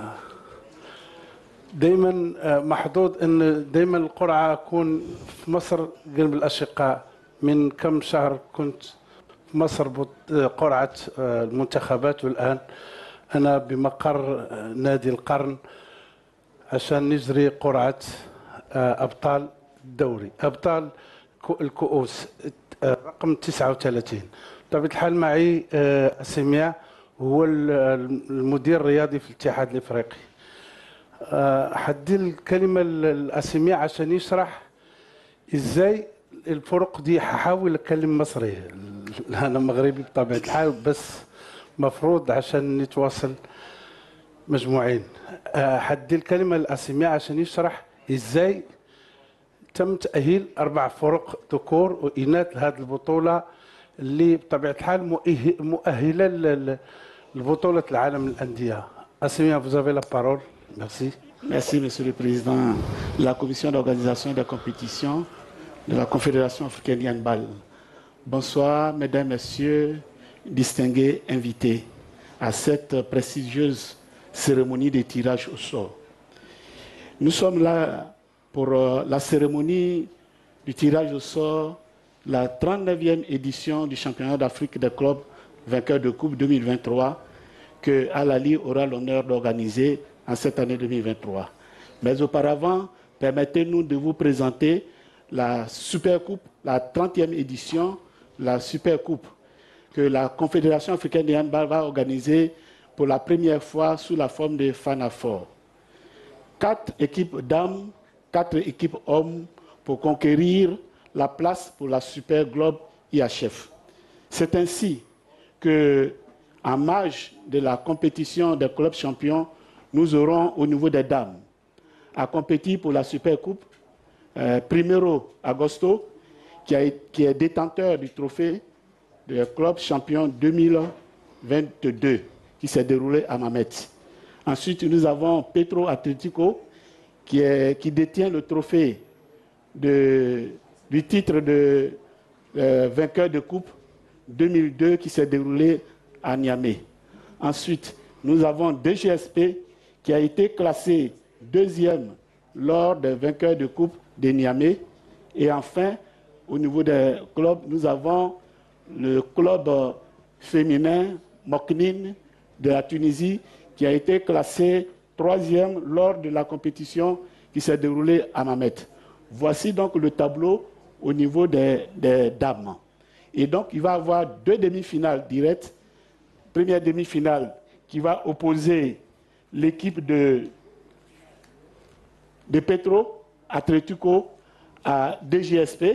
دائما محظوظ ان دائما القرعه اكون في مصر جنب الاشقاء من كم شهر كنت في مصر بط- قرعه المنتخبات والان انا بمقر نادي القرن عشان نجري قرعه آه، ابطال الدوري ابطال كو- الكؤوس آه، رقم 39 بطبيعه الحال معي آه، اسمياء هو ال- المدير الرياضي في الاتحاد الافريقي آه، حدي الكلمه ال- الاسمياء عشان يشرح ازاي الفرق دي هحاول اتكلم مصري انا مغربي بطبيعه الحال بس مفروض عشان نتواصل مجموعين آه، حدي الكلمة الأسماء عشان يشرح إزاي تم تأهيل أربع فرق ذكور وإناث لهذه البطولة اللي بطبيعة الحال مؤه- مؤهلة ل- لبطولة العالم للأندية أسماء vous avez la parole merci Merci, Monsieur le Président de la Commission d'organisation des compétitions de la Confédération africaine de handball. Bonsoir, Mesdames, Messieurs, distingués invités à cette prestigieuse cérémonie de tirage au sort. Nous sommes là pour euh, la cérémonie du tirage au sort, la 39e édition du championnat d'Afrique des clubs vainqueurs de Coupe 2023 que Alali aura l'honneur d'organiser en cette année 2023. Mais auparavant, permettez-nous de vous présenter la Super Coupe, la 30e édition, la Super Coupe que la Confédération africaine de handball va organiser pour la première fois sous la forme de Fanafor. Quatre équipes dames, quatre équipes hommes pour conquérir la place pour la Super Globe IHF. C'est ainsi que en marge de la compétition des clubs champions, nous aurons au niveau des dames à compétir pour la Super Coupe. Euh, Primero Agosto, qui, a- qui est détenteur du trophée de club champion 2022, qui s'est déroulé à Mamet. Ensuite, nous avons Petro Atletico, qui, est- qui détient le trophée de- du titre de euh, vainqueur de coupe 2002 qui s'est déroulé à Niamey. Ensuite, nous avons DGSP qui a été classé deuxième lors des vainqueurs de coupe de Niamey. Et enfin, au niveau des clubs, nous avons le club euh, féminin Moknin de la Tunisie qui a été classé troisième lors de la compétition qui s'est déroulée à Mamet. Voici donc le tableau au niveau des, des dames. Et donc, il va y avoir deux demi-finales directes. Première demi-finale qui va opposer l'équipe de, de Petro Atletico à DGSP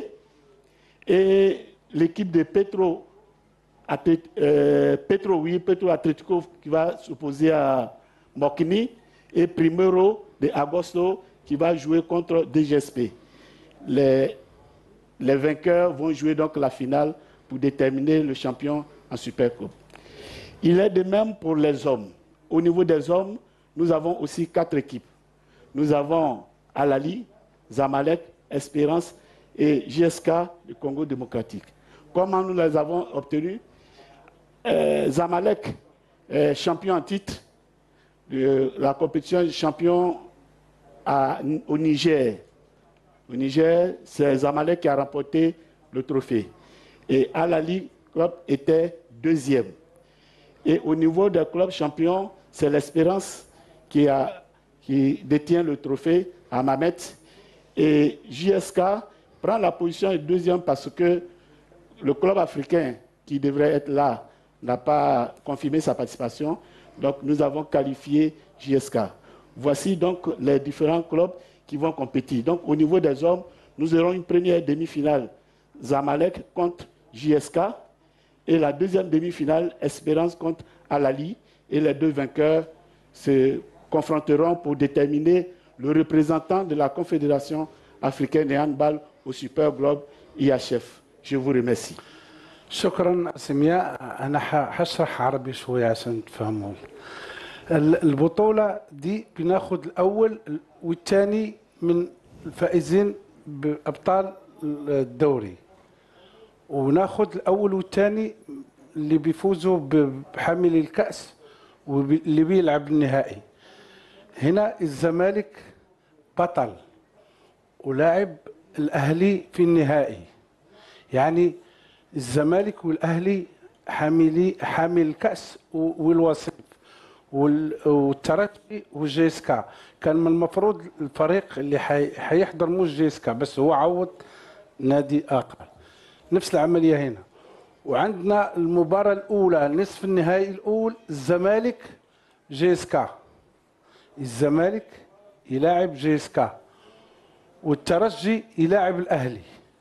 et l'équipe de Petro, Atlet- euh, Petro, oui, Petro Atletico qui va s'opposer à Mokini et Primero de Agosto qui va jouer contre DGSP. Les, les vainqueurs vont jouer donc la finale pour déterminer le champion en Supercoupe. Il est de même pour les hommes. Au niveau des hommes, nous avons aussi quatre équipes. Nous avons Alali, Zamalek, Espérance et JSK du Congo démocratique. Comment nous les avons obtenus Euh, Zamalek est champion en titre de la compétition champion à- au Niger. Au Niger, c'est Zamalek qui a remporté le trophée. Et Alali Club était deuxième. Et au niveau des clubs champions, c'est l'Espérance qui, a- qui détient le trophée à Mamet. Et JSK prend la position de deuxième parce que le club africain qui devrait être là n'a pas confirmé sa participation. Donc nous avons qualifié JSK. Voici donc les différents clubs qui vont compétir. Donc au niveau des hommes, nous aurons une première demi-finale Zamalek contre JSK et la deuxième demi-finale Espérance contre Alali. Et les deux vainqueurs se confronteront pour déterminer le représentant de la Confédération africaine de handball au Super Globe IHF. Je vous remercie. شكرا سمياء انا ح- هشرح عربي شويه عشان تفهموا ال- البطوله دي بناخد الاول والثاني من الفائزين بابطال الدوري وناخد الاول والثاني اللي بيفوزوا ب- بحامل الكاس واللي بيلعب النهائي هنا الزمالك بطل ولاعب الاهلي في النهائي يعني الزمالك والاهلي حاملي حامل الكاس و- والوصيف وال- والترجي والجيسكا كان من المفروض الفريق اللي حي- حيحضر مو الجيسكا بس هو عوض نادي اخر نفس العمليه هنا وعندنا المباراه الاولى نصف النهائي الاول الزمالك جيسكا الزمالك يلاعب جيسكا والترجي يلاعب الاهلي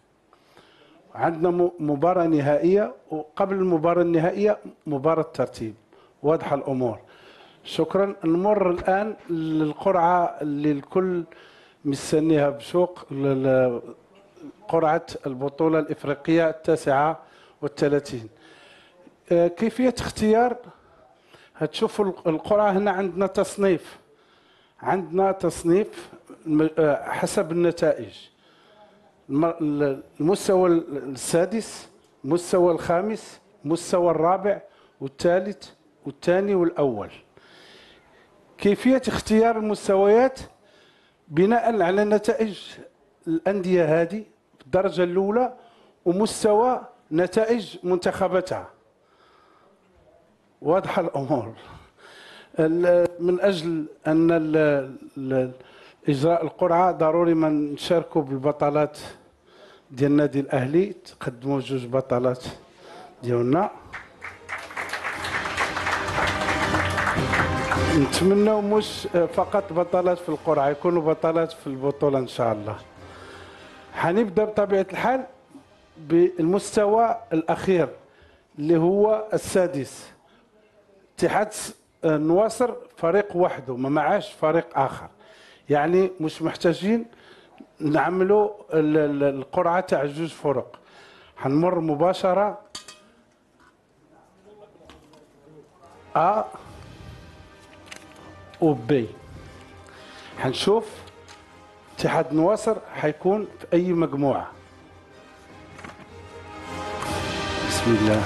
عندنا م- مباراة نهائية وقبل المباراة النهائية مباراة ترتيب واضحة الأمور شكرا نمر الآن للقرعة اللي الكل مستنيها بشوق ل- ل- قرعة البطولة الإفريقية التاسعة والثلاثين آه، كيفية اختيار هتشوفوا الق- القرعة هنا عندنا تصنيف عندنا تصنيف الم- آه، حسب النتائج الم- المستوى السادس المستوى الخامس المستوى الرابع والثالث والثاني والأول كيفية اختيار المستويات بناء على نتائج الأندية هذه في الدرجة الأولى ومستوى نتائج منتخباتها واضحة الأمور ال- من أجل أن ال- ال- إجراء القرعة ضروري ما نشاركوا بالبطلات ديال النادي الأهلي تقدموا جوج بطلات ديالنا نتمنوا مش فقط بطلات في القرعة يكونوا بطلات في البطولة إن شاء الله حنبدأ بطبيعة الحال بالمستوى الأخير اللي هو السادس اتحاد س- النواصر فريق وحده ما معاش فريق اخر يعني مش محتاجين نعملوا ال- ال- القرعه تاع جوج فرق حنمر مباشره ا وبي حنشوف اتحاد نواصر حيكون في اي مجموعه بسم الله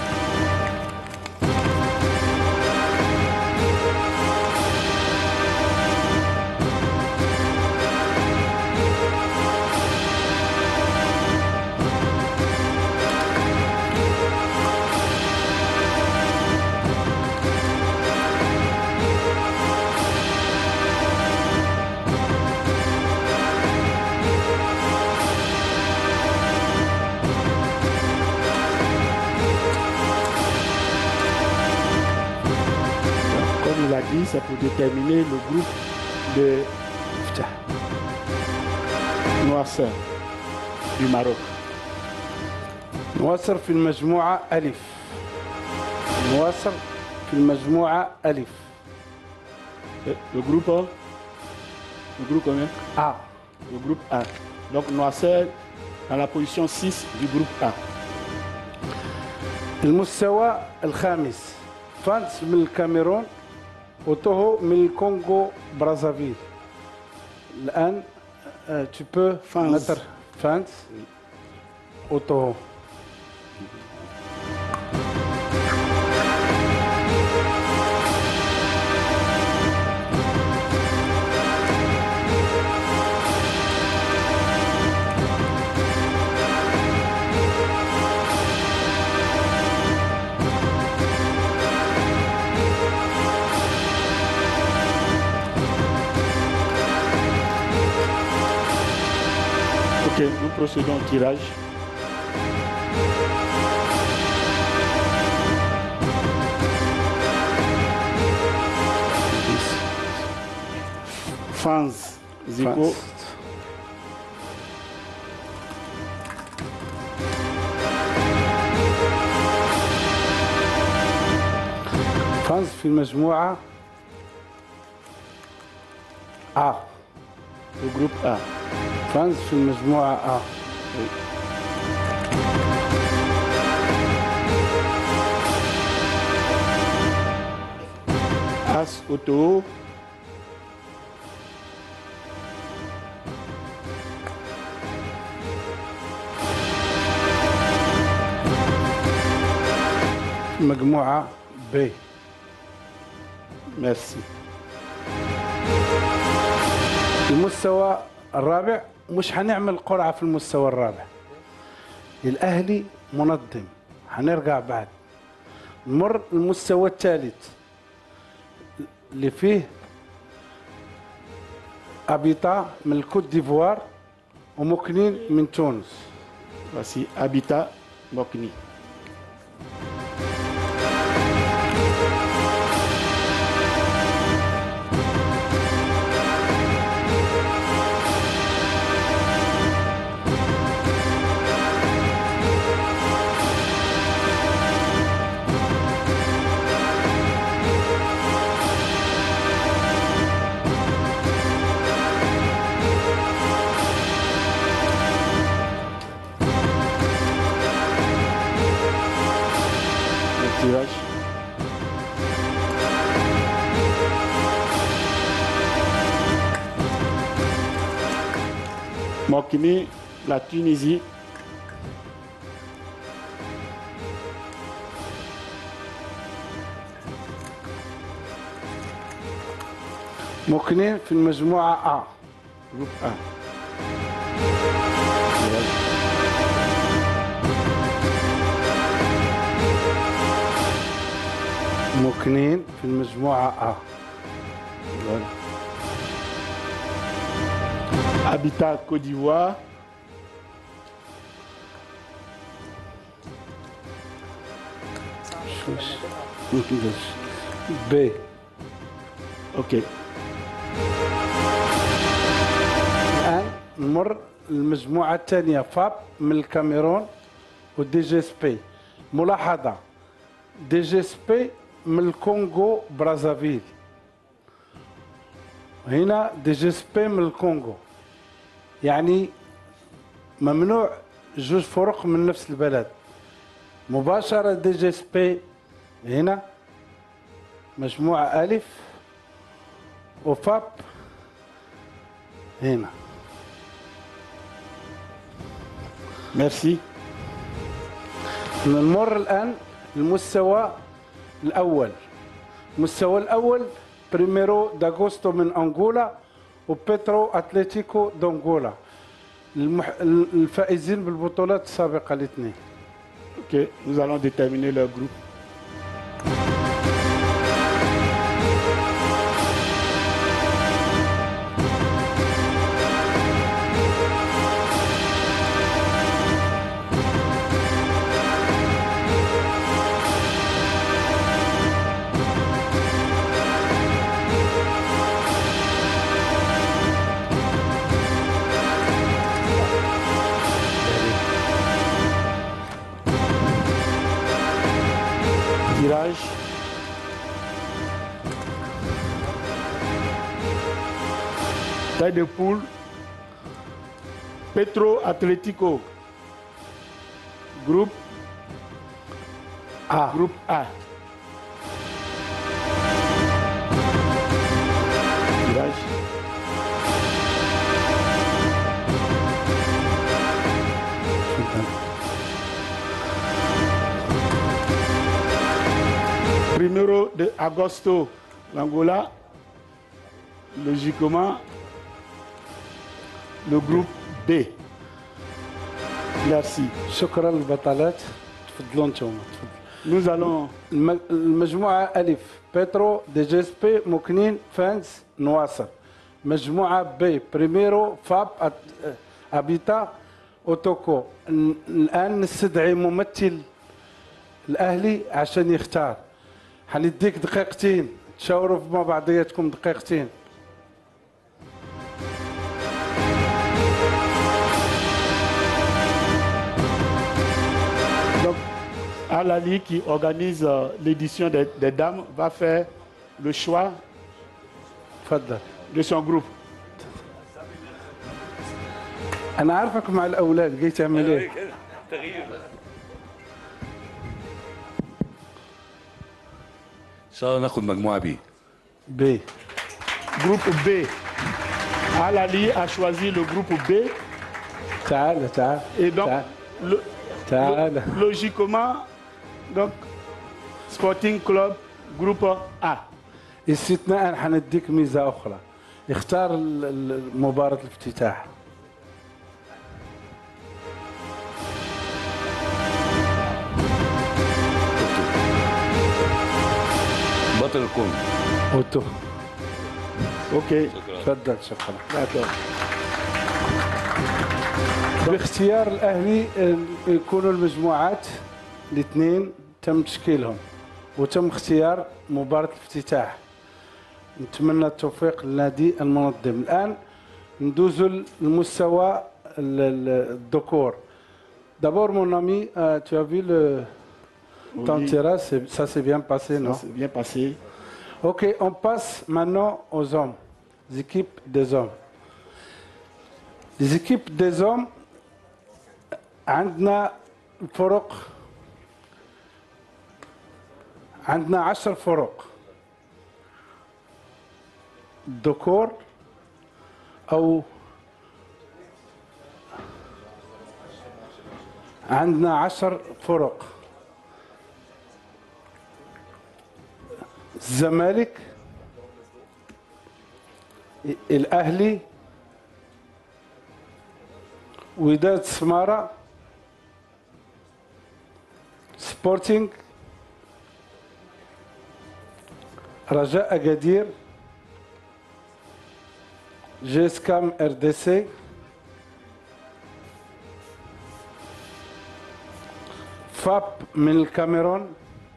Comme il a dit, c'est pour déterminer le groupe de افتح noirceurs du Maroc. نواصر في المجموعة ألف نواصر في المجموعة ألف Le le groupe, le groupe combien A Le groupe A. Donc noirceurs dans la position 6 du groupe A. المستوى الخامس فانس من الكاميرون وتوهو من الكونغو برازافيل الآن tu peux فانس. mettre فانس وتوهو Ok, nous procédons au tirage. Fans, Zico, فانس. فانس في المجموعة A le groupe A. فانس في المجموعة A As Auto, في المجموعة B merci. المستوى الرابع مش هنعمل قرعة في المستوى الرابع الأهلي منظم هنرجع بعد نمر المستوى الثالث اللي فيه أبيطا من الكوت ديفوار ومكنين من تونس Voici Habitat Mokni. Le tirage. Mokni, la Tunisie. مكنين في المجموعة A Groupe A. مكنين في المجموعة A Voilà. Habitat Côte d'Ivoire. B Ok. الان نمر المجموعه الثانيه فاب من الكاميرون ودي جي اس بي ملاحظه دي جي اس بي من الكونغو برازافيل هنا دي جي اس بي من الكونغو يعني ممنوع جوج فرق من نفس البلد مباشرة دي جي اس بي هنا مجموعة ألف وفاب هنا Merci. نمر الآن المستوى الأول المستوى الأول بريميرو داغوستو من أنغولا وبيترو أتلتيكو دونغولا المح... الفائزين بالبطولات السابقة الاثنين Ok, nous allons déterminer leur groupe. Tirage. Taille de poule. Petro Atlético. Groupe A Groupe A. Tirage. Primero de agosto, l'Angola. Logiquement, le groupe B. Merci. شكرا للبطلات تفضلوا انتم تفضلوا Nous allons الم- المجموعة ألف بيترو دي جي اس بي مكنين فانز نواصر مجموعة بي بريميرو فاب أت- أبيتا أوتوكو ن- الآن نستدعي ممثل الأهلي عشان يختار حنديك دقيقتين تشاوروا مع بعضياتكم دقيقتين Donc, Alali, qui organise euh, l'édition des, des dames, va faire le choix تفضل de son groupe. أنا عارفك مع الأولاد جاي تعمل إيه ان شاء الله ناخد مجموعه بي بي Groupe B. Alali a choisi le groupe B تعال تعال et donc, تعال le- تعال lo- logiquement, donc, Sporting Club, groupe A. استثناء حنديك ميزه اخرى اختار ال- ال- مباراه الافتتاح بطل الكون اوتو Ok, تفضل شكرا d'accord. باختيار الاهلي آه، يكونوا المجموعات الاثنين تم تشكيلهم وتم اختيار مباراه الافتتاح نتمنى التوفيق للنادي المنظم الان ندوزوا للمستوى ال- ال- الذكور D'abord, mon ami, euh, tu as vu le, ton Oui. tirage, c'est- ça s'est bien passé, Ça non s'est bien passé. Ok, on passe maintenant aux hommes, les équipes des hommes. Les équipes des hommes, عندنا فرق عندنا عشر فرق ذكور أو عندنا عشر فرق الزمالك الأهلي وداد سمارة سبورتينج رجاء أكادير جيسكام ار دي سي فاب من الكاميرون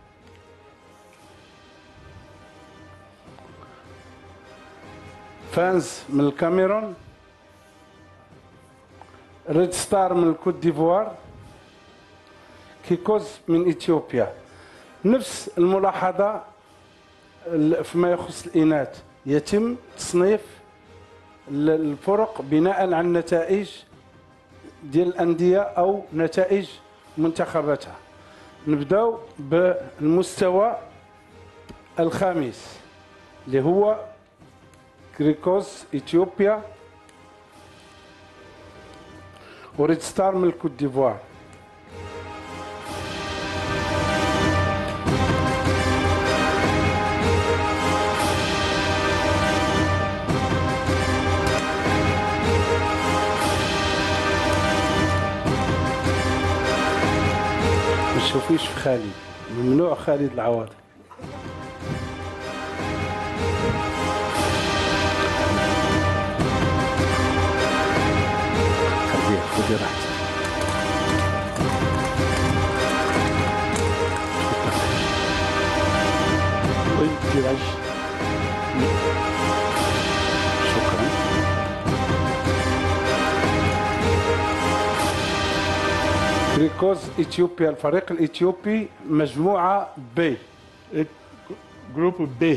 فانز من الكاميرون ريد ستار من الكوت ديفوار كيكوز من اثيوبيا نفس الملاحظه ال- فيما يخص الإناث يتم تصنيف ال- الفرق بناء على النتائج ديال الأندية أو نتائج منتخباتها نبداو بالمستوى الخامس اللي هو كريكوس اثيوبيا وريد ستار من الكوت ديفوار ما تشوفيش في خالد ممنوع خالد العواضي خليه خذي راحتك وين تيراج شكرا كريكوز اثيوبيا الفريق الاثيوبي مجموعه بي جروب بي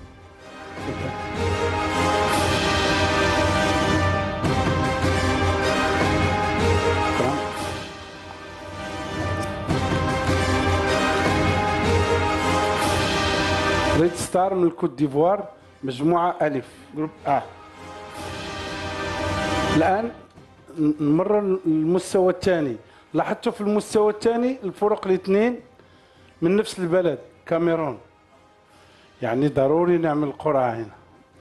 ريد ستار من الكوت ديفوار مجموعه الف جروب ا الان نمر للمستوى الثاني لاحظتوا في المستوى الثاني الفرق الاثنين من نفس البلد كاميرون يعني ضروري نعمل قرعه هنا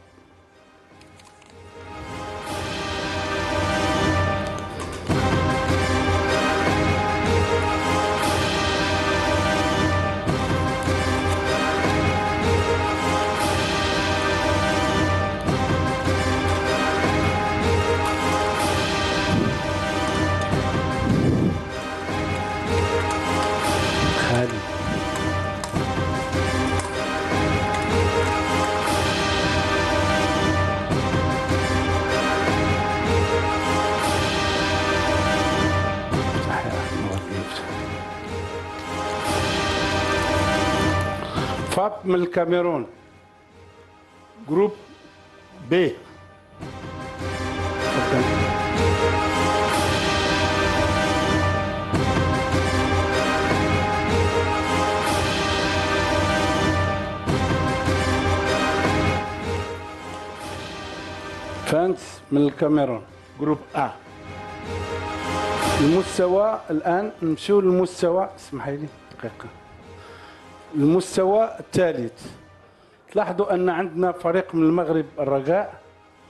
خالد فاب من الكاميرون جروب بي تفضل فانس من الكاميرون جروب ا المستوى الان نمشيو للمستوى اسمحي لي دقيقه المستوى الثالث تلاحظوا ان عندنا فريق من المغرب الرجاء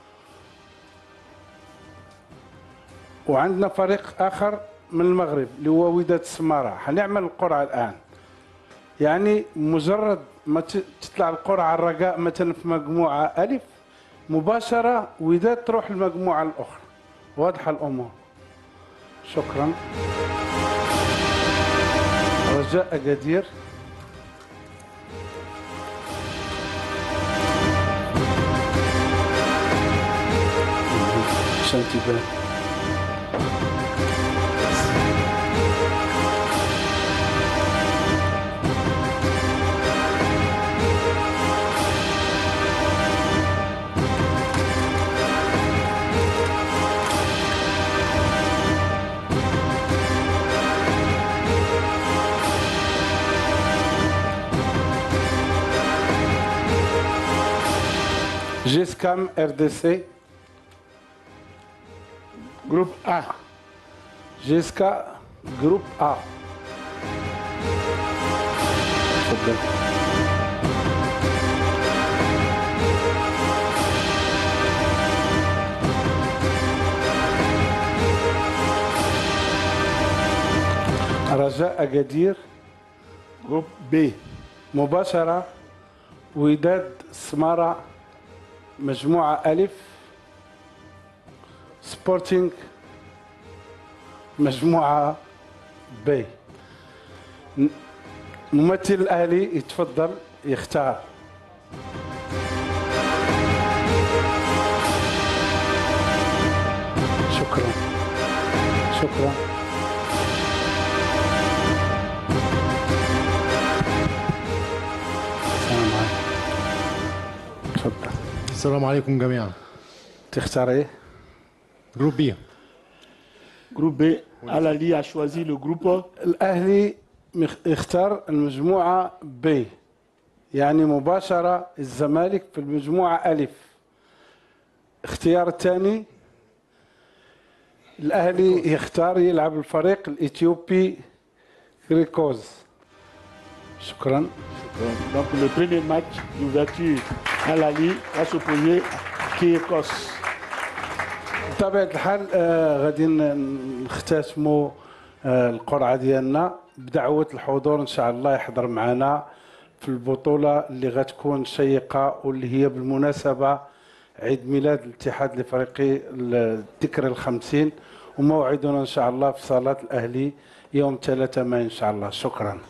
وعندنا فريق اخر من المغرب اللي هو وداد السماره حنعمل القرعه الان يعني مجرد ما ت- تطلع القرعه الرجاء مثلا في مجموعه الف مباشره وداد تروح المجموعه الاخرى واضحه الامور شكرا رجاء اكادير عشان تبان جيسكام ار دي سي جروب A جيسكا جروب A تفضل رجاء أكادير جروب بي مباشرة وداد سمارة مجموعة ألف سبورتينج مجموعة بي ن- ممثل الأهلي يتفضل يختار شكرا شكرا السلام عليكم تفضل السلام عليكم جميعا تختار ايه؟ جروب بي Groupe B, Alali a choisi le groupe الاهلي مخ- اختار المجموعه ب يعني مباشره الزمالك في المجموعه الف اختيار الثاني الاهلي يختار يلعب الفريق الاثيوبي كريكوز شكرا Donc le premier match d'ouverture, Alali va s'opposer à Kirkos. بطبيعة الحال آه غادي ن- نختتموا آه القرعة ديالنا بدعوة الحضور إن شاء الله يحضر معنا في البطولة اللي غتكون شيقة واللي هي بالمناسبة عيد ميلاد الاتحاد الافريقي الذكرى الخمسين وموعدنا ان شاء الله في صالة الاهلي يوم 3 مايو ان شاء الله شكرا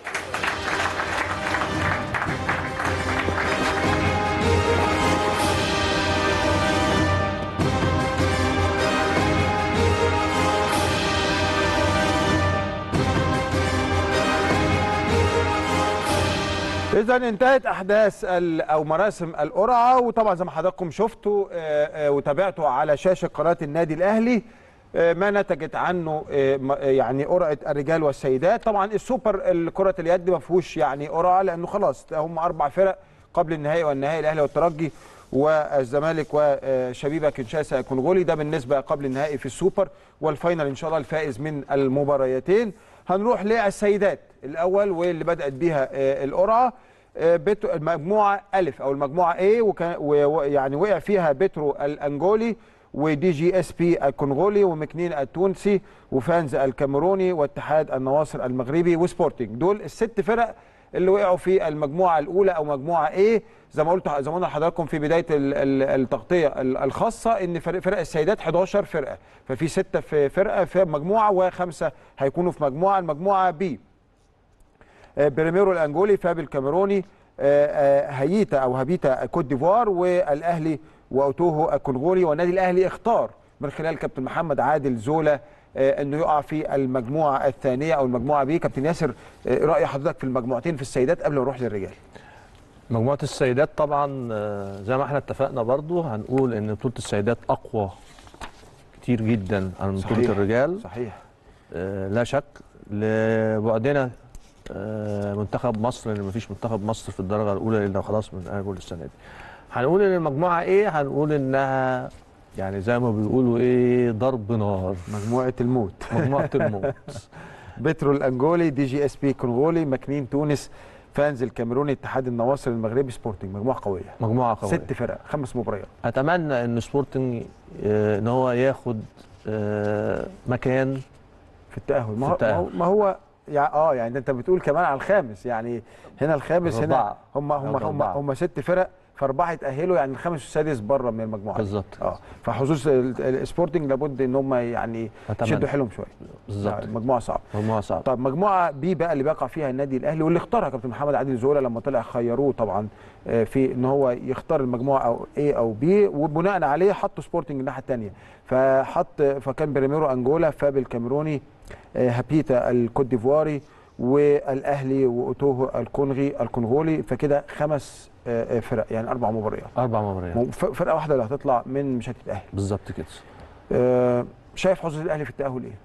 اذا انتهت احداث ال- او مراسم القرعه وطبعا زي ما حضراتكم شفتوا آه، آه، وتابعتوا على شاشه قناه النادي الاهلي آه، ما نتجت عنه آه، م- آه، يعني قرعه الرجال والسيدات طبعا السوبر كره اليد ما فيهوش يعني قرعه لانه خلاص هم اربع فرق قبل النهائي والنهائي الاهلي والترجي والزمالك وشبيبه كنشاسا الكونغولي ده بالنسبه قبل النهائي في السوبر والفاينل ان شاء الله الفائز من المباريتين هنروح للسيدات الاول واللي بدات بيها آه، القرعه آه، بترو المجموعه الف او المجموعه A وكان ويعني وقع فيها بترو الانجولي ودي جي اس بي الكونغولي ومكنين التونسي وفانز الكاميروني واتحاد النواصر المغربي وسبورتنج دول الست فرق اللي وقعوا في المجموعه الاولى او مجموعه A زي ما قلت زي ما قلنا لحضراتكم في بدايه ال- ال- التغطيه ال- الخاصه ان فرق فرق السيدات 11 فرقه ففي سته في فرقه في مجموعه وخمسه هيكونوا في مجموعه المجموعه بي آه، بريميرو الانجولي فاب الكاميروني آه، آه، هييتا او هابيتا كوت ديفوار والاهلي واوتوهو الكونغولي والنادي الاهلي اختار من خلال كابتن محمد عادل زولا آه، انه يقع في المجموعه الثانيه او المجموعه بي كابتن ياسر آه، راي حضرتك في المجموعتين في السيدات قبل ما نروح للرجال مجموعه السيدات طبعا آه، زي ما احنا اتفقنا برضو هنقول ان بطوله السيدات اقوى كتير جدا عن بطوله صحيح. الرجال صحيح آه، لا شك لبعدنا آه، منتخب مصر لان مفيش منتخب مصر في الدرجه الاولى الا خلاص من اول السنه دي هنقول ان المجموعه ايه هنقول انها يعني زي ما بيقولوا ايه ضرب نار مجموعه الموت مجموعه الموت بترو الانجولي دي جي اس بي كونغولي مكنين تونس فانز الكاميروني اتحاد النواصر المغربي سبورتنج مجموعه قويه مجموعه قويه ست فرق خمس مباريات اتمنى ان سبورتنج آه، ان هو ياخد آه، مكان في التاهل ما في هو التأهل. ما هو- ما هو يعني اه يعني انت بتقول كمان على الخامس يعني هنا الخامس هنا أربعة. هم هم هم أربعة. هم ست فرق فاربعه يتاهلوا يعني الخامس والسادس بره من المجموعه بالظبط اه فحظوظ ال- ال- السبورتنج لابد ان هم يعني أتمنى. يشدوا حيلهم شويه بالظبط يعني المجموعه صعبه مجموعه صعبه طب مجموعه بي بقى اللي بيقع فيها النادي الاهلي واللي اختارها كابتن محمد عادل زولا لما طلع خيروه طبعا آه، في ان هو يختار المجموعه او A او بي وبناء عليه حطوا سبورتنج الناحيه الثانيه فحط فكان بريميرو انجولا فاب الكاميروني آه، هابيتا الكوت ديفواري والاهلي واوتوهو الكونغي الكونغولي فكده خمس آه، آه، فرق يعني اربع مباريات اربع مباريات م- ف- فرقه واحده اللي هتطلع من مش هتتاهل بالظبط كده آه، شايف حظوظ الاهلي في التاهل ايه؟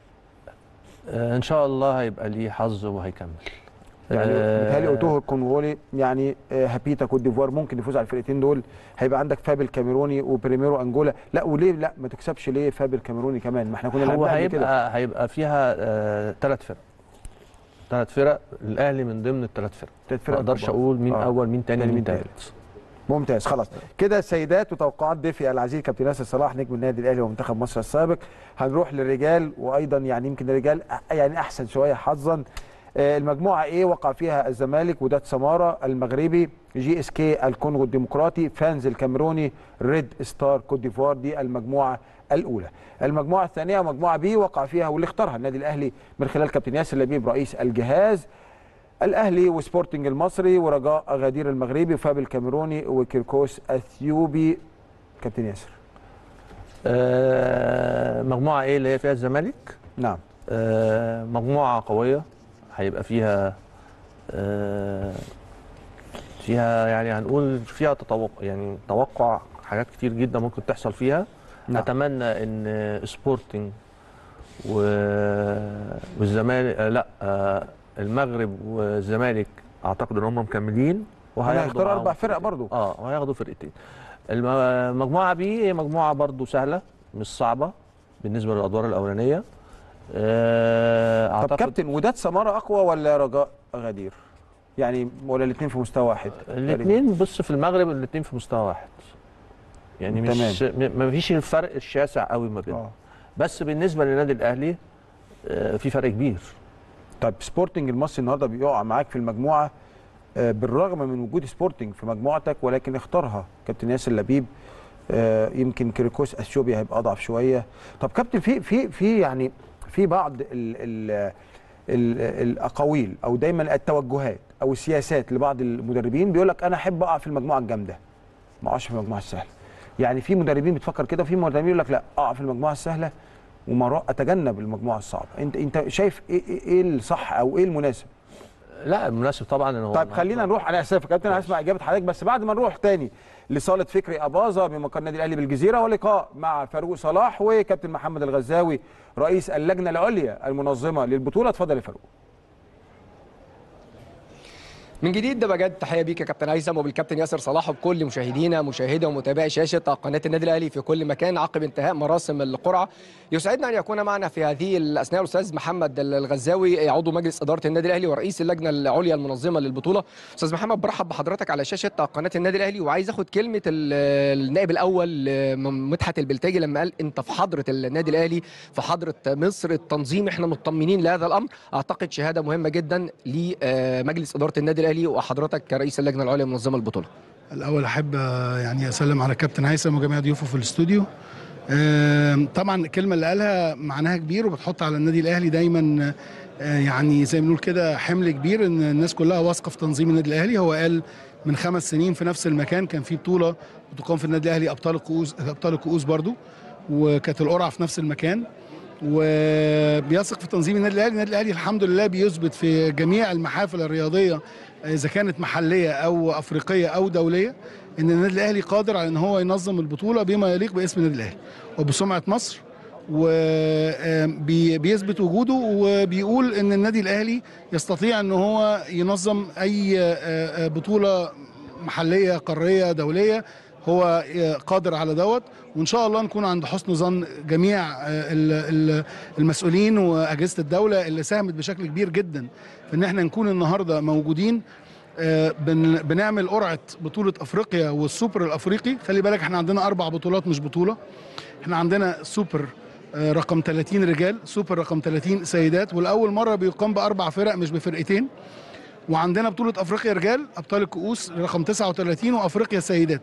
آه، ان شاء الله هيبقى ليه حظ وهيكمل يعني آه، بيتهيألي اوتوهو الكونغولي يعني آه، هابيتا كوت ديفوار ممكن يفوز على الفرقتين دول هيبقى عندك فاب الكاميروني وبريميرو انجولا لا وليه لا ما تكسبش ليه فاب الكاميروني كمان ما احنا كنا هو لعبنا قبل كده هيبقى هيبقى فيها ثلاث فرق ثلاث فرق الاهلي من ضمن الثلاث فرق تلات ما فرق اقدرش كبار. اقول مين آه. اول مين تاني تاني، مين مين تالت ممتاز خلاص كده السيدات وتوقعات ضيفي العزيز كابتن ياسر صلاح نجم النادي الاهلي ومنتخب مصر السابق هنروح للرجال وايضا يعني يمكن الرجال أ- يعني احسن شويه حظا آه، المجموعه ايه وقع فيها الزمالك وداد سماره المغربي جي اس كي الكونغو الديمقراطي فانز الكاميروني ريد ستار كوت ديفوار دي المجموعه الاولى المجموعه الثانيه مجموعه بي وقع فيها واللي اختارها النادي الاهلي من خلال كابتن ياسر لبيب رئيس الجهاز الاهلي وسبورتنج المصري ورجاء غدير المغربي وفاب الكاميروني وكيركوس اثيوبي كابتن ياسر آه، مجموعه ايه اللي هي فيها الزمالك نعم آه، مجموعه قويه هيبقى فيها آه، فيها يعني هنقول فيها تطوق يعني توقع حاجات كتير جدا ممكن تحصل فيها نعم. اتمنى ان سبورتنج و... والزمالك آه، لا آه، المغرب والزمالك اعتقد ان هم مكملين انا هختار معاهم اربع فرق برضو اه وهياخدوا فرقتين الم- المجموعه بي هي مجموعه برضو سهله مش صعبه بالنسبه للادوار الاولانيه آه طب اعتقد كابتن وداد سماره اقوى ولا رجاء غدير يعني ولا الاثنين في مستوى واحد الاثنين بص في المغرب الاثنين في مستوى واحد يعني مش م- ما فيش الفرق الشاسع قوي ما بينهم آه. بس بالنسبه للنادي الاهلي آه، في فرق كبير طيب سبورتنج المصري النهارده بيقع معاك في المجموعه آه، بالرغم من وجود سبورتنج في مجموعتك ولكن اختارها كابتن ياسر لبيب آه، يمكن كريكوس اثيوبيا هيبقى اضعف شويه طب كابتن في في في يعني في بعض ال ال ال الاقاويل او دايما التوجهات او السياسات لبعض المدربين بيقول لك انا احب اقع في المجموعه الجامده ما اقعش في المجموعه السهله يعني في مدربين بتفكر كده وفي مدربين يقول لك لا اقع في المجموعه السهله ومرات اتجنب المجموعه الصعبه انت انت شايف ايه ايه, إيه الصح او ايه المناسب لا المناسب طبعا ان هو طيب خلينا نروح انا اسف يا كابتن هسمع اجابه حضرتك بس بعد ما نروح تاني لصاله فكري اباظه بمقر النادي الاهلي بالجزيره ولقاء مع فاروق صلاح وكابتن محمد الغزاوي رئيس اللجنه العليا المنظمه للبطوله اتفضل يا فاروق من جديد ده بجد تحيه بيك يا كابتن هيثم وبالكابتن ياسر صلاح وبكل مشاهدينا مشاهدي ومتابعي شاشه قناه النادي الاهلي في كل مكان عقب انتهاء مراسم القرعه يسعدنا ان يكون معنا في هذه الاثناء الاستاذ محمد الغزاوي عضو مجلس اداره النادي الاهلي ورئيس اللجنه العليا المنظمه للبطوله استاذ محمد برحب بحضرتك على شاشه قناه النادي الاهلي وعايز اخد كلمه ال- النائب الاول مدحت البلتاجي لما قال انت في حضره النادي الاهلي في حضره مصر التنظيم احنا مطمنين لهذا الامر اعتقد شهاده مهمه جدا لمجلس اداره النادي الاهلي وحضرتك كرئيس اللجنه العليا المنظمه للبطوله الاول احب آه، يعني اسلم على كابتن هيثم وجميع ضيوفه في الاستوديو آم، طبعا الكلمه اللي قالها معناها كبير وبتحط على النادي الاهلي دايما آه، يعني زي ما بنقول كده حمل كبير ان الناس كلها واثقه في تنظيم النادي الاهلي هو قال من خمس سنين في نفس المكان كان في بطوله بتقام في النادي الاهلي ابطال الكؤوس ابطال الكؤوس برضو وكانت القرعه في نفس المكان وبيثق في تنظيم النادي الاهلي النادي الاهلي الحمد لله بيثبت في جميع المحافل الرياضيه اذا كانت محليه او افريقيه او دوليه ان النادي الاهلي قادر على ان هو ينظم البطوله بما يليق باسم النادي الاهلي وبسمعه مصر وبيثبت وجوده وبيقول ان النادي الاهلي يستطيع ان هو ينظم اي آه، آه، بطوله محليه قاريه دوليه هو قادر على دوت وان شاء الله نكون عند حسن ظن جميع آه، ال- ال- المسؤولين واجهزه الدوله اللي ساهمت بشكل كبير جدا في ان احنا نكون النهارده موجودين آه، بن- بنعمل قرعه بطوله افريقيا والسوبر الافريقي خلي بالك احنا عندنا اربع بطولات مش بطوله احنا عندنا سوبر آه، رقم 30 رجال سوبر رقم 30 سيدات والاول مره بيقام باربع فرق مش بفرقتين وعندنا بطوله افريقيا رجال ابطال الكؤوس رقم 39 وافريقيا سيدات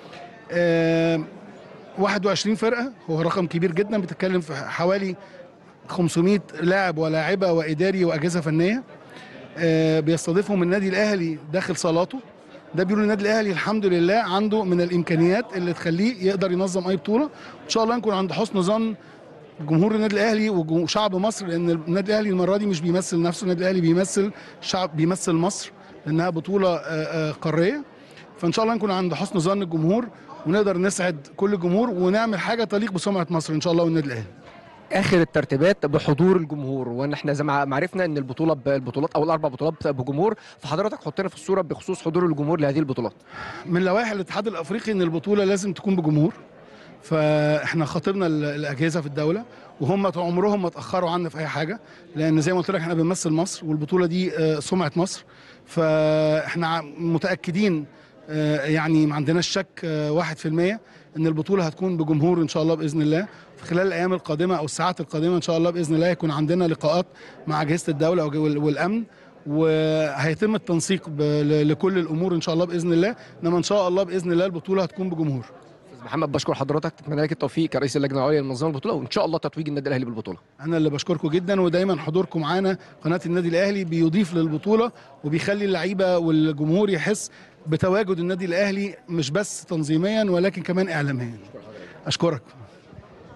آه، 21 فرقه هو رقم كبير جدا بتتكلم في حوالي 500 لاعب ولاعبه واداري واجهزه فنيه آه، بيستضيفهم النادي الاهلي داخل صالاته ده بيقول النادي الاهلي الحمد لله عنده من الامكانيات اللي تخليه يقدر ينظم اي بطوله ان شاء الله نكون عند حسن ظن جمهور النادي الاهلي وشعب مصر لان النادي الاهلي المره دي مش بيمثل نفسه النادي الاهلي بيمثل شعب بيمثل مصر لانها بطوله آه، آه، قاريه فان شاء الله نكون عند حسن ظن الجمهور ونقدر نسعد كل الجمهور ونعمل حاجه تليق بسمعه مصر ان شاء الله والنادي الاهلي اخر الترتيبات بحضور الجمهور وان احنا زي ما ما عرفنا ان البطوله ب- البطولات او الاربع بطولات بجمهور فحضرتك حطينا في الصوره بخصوص حضور الجمهور لهذه البطولات من لوائح الاتحاد الافريقي ان البطوله لازم تكون بجمهور فاحنا خاطبنا ال- الاجهزه في الدوله وهم طول عمرهم ما اتاخروا عنا في اي حاجه لان زي ما قلت لك احنا بنمثل مصر والبطوله دي آه، سمعه مصر فاحنا ع- متاكدين آه، يعني ما عندناش شك آه، واحد في المية ان البطوله هتكون بجمهور ان شاء الله باذن الله في خلال الايام القادمه او الساعات القادمه ان شاء الله باذن الله يكون عندنا لقاءات مع اجهزه الدوله وال- والامن وهيتم التنسيق ب- ل- لكل الامور ان شاء الله باذن الله انما ان شاء الله باذن الله البطوله هتكون بجمهور استاذ محمد بشكر حضرتك اتمنى لك التوفيق كرئيس اللجنه العليا لمنظمه البطوله وان شاء الله تتويج النادي الاهلي بالبطوله انا اللي بشكركم جدا ودايما حضوركم معانا قناه النادي الاهلي بيضيف للبطوله وبيخلي اللعيبه والجمهور يحس بتواجد النادي الاهلي مش بس تنظيميا ولكن كمان اعلاميا اشكرك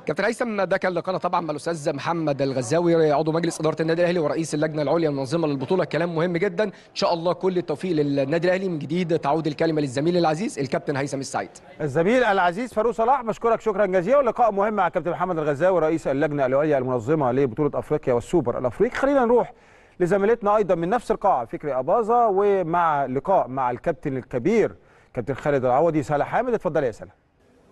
كابتن هيثم ده كان لقاءنا طبعا مع الاستاذ محمد الغزاوي عضو مجلس اداره النادي الاهلي ورئيس اللجنه العليا المنظمه للبطوله كلام مهم جدا ان شاء الله كل التوفيق للنادي الاهلي من جديد تعود الكلمه للزميل العزيز الكابتن هيثم السعيد الزميل العزيز فاروق صلاح بشكرك شكرا جزيلا ولقاء مهم مع كابتن محمد الغزاوي رئيس اللجنه العليا المنظمه لبطوله افريقيا والسوبر الافريقي خلينا نروح لزميلتنا ايضا من نفس القاعه فكري اباظه ومع لقاء مع الكابتن الكبير كابتن خالد العوضي سهله حامد اتفضلي يا سهله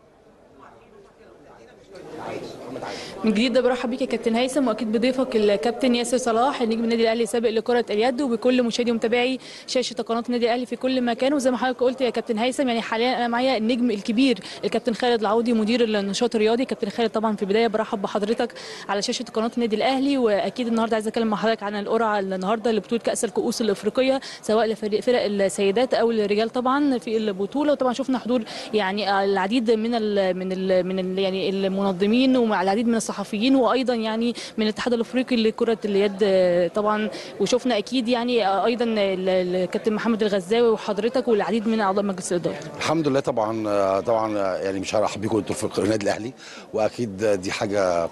من جديد ده برحب بيك يا كابتن هيثم واكيد بضيفك الكابتن ياسر صلاح نجم النادي الاهلي السابق لكره اليد وبكل مشاهدي ومتابعي شاشه قناه النادي الاهلي في كل مكان وزي ما حضرتك قلت يا كابتن هيثم يعني حاليا انا معايا النجم الكبير الكابتن خالد العوضي مدير النشاط الرياضي كابتن خالد طبعا في البدايه برحب بحضرتك على شاشه قناه النادي الاهلي واكيد النهارده عايز اتكلم مع حضرتك عن القرعه النهارده لبطوله كاس الكؤوس الافريقيه سواء لفريق فرق السيدات او الرجال طبعا في البطوله وطبعا شفنا حضور يعني العديد من ال من ال من ال يعني المنظمين ومع العديد من الصحفيين وايضا يعني من الاتحاد الافريقي لكره اليد طبعا وشفنا اكيد يعني ايضا الكابتن محمد الغزاوي وحضرتك والعديد من اعضاء مجلس الاداره الحمد لله طبعا طبعا يعني مش هرحب بيكم انتوا في النادي الاهلي واكيد دي حاجه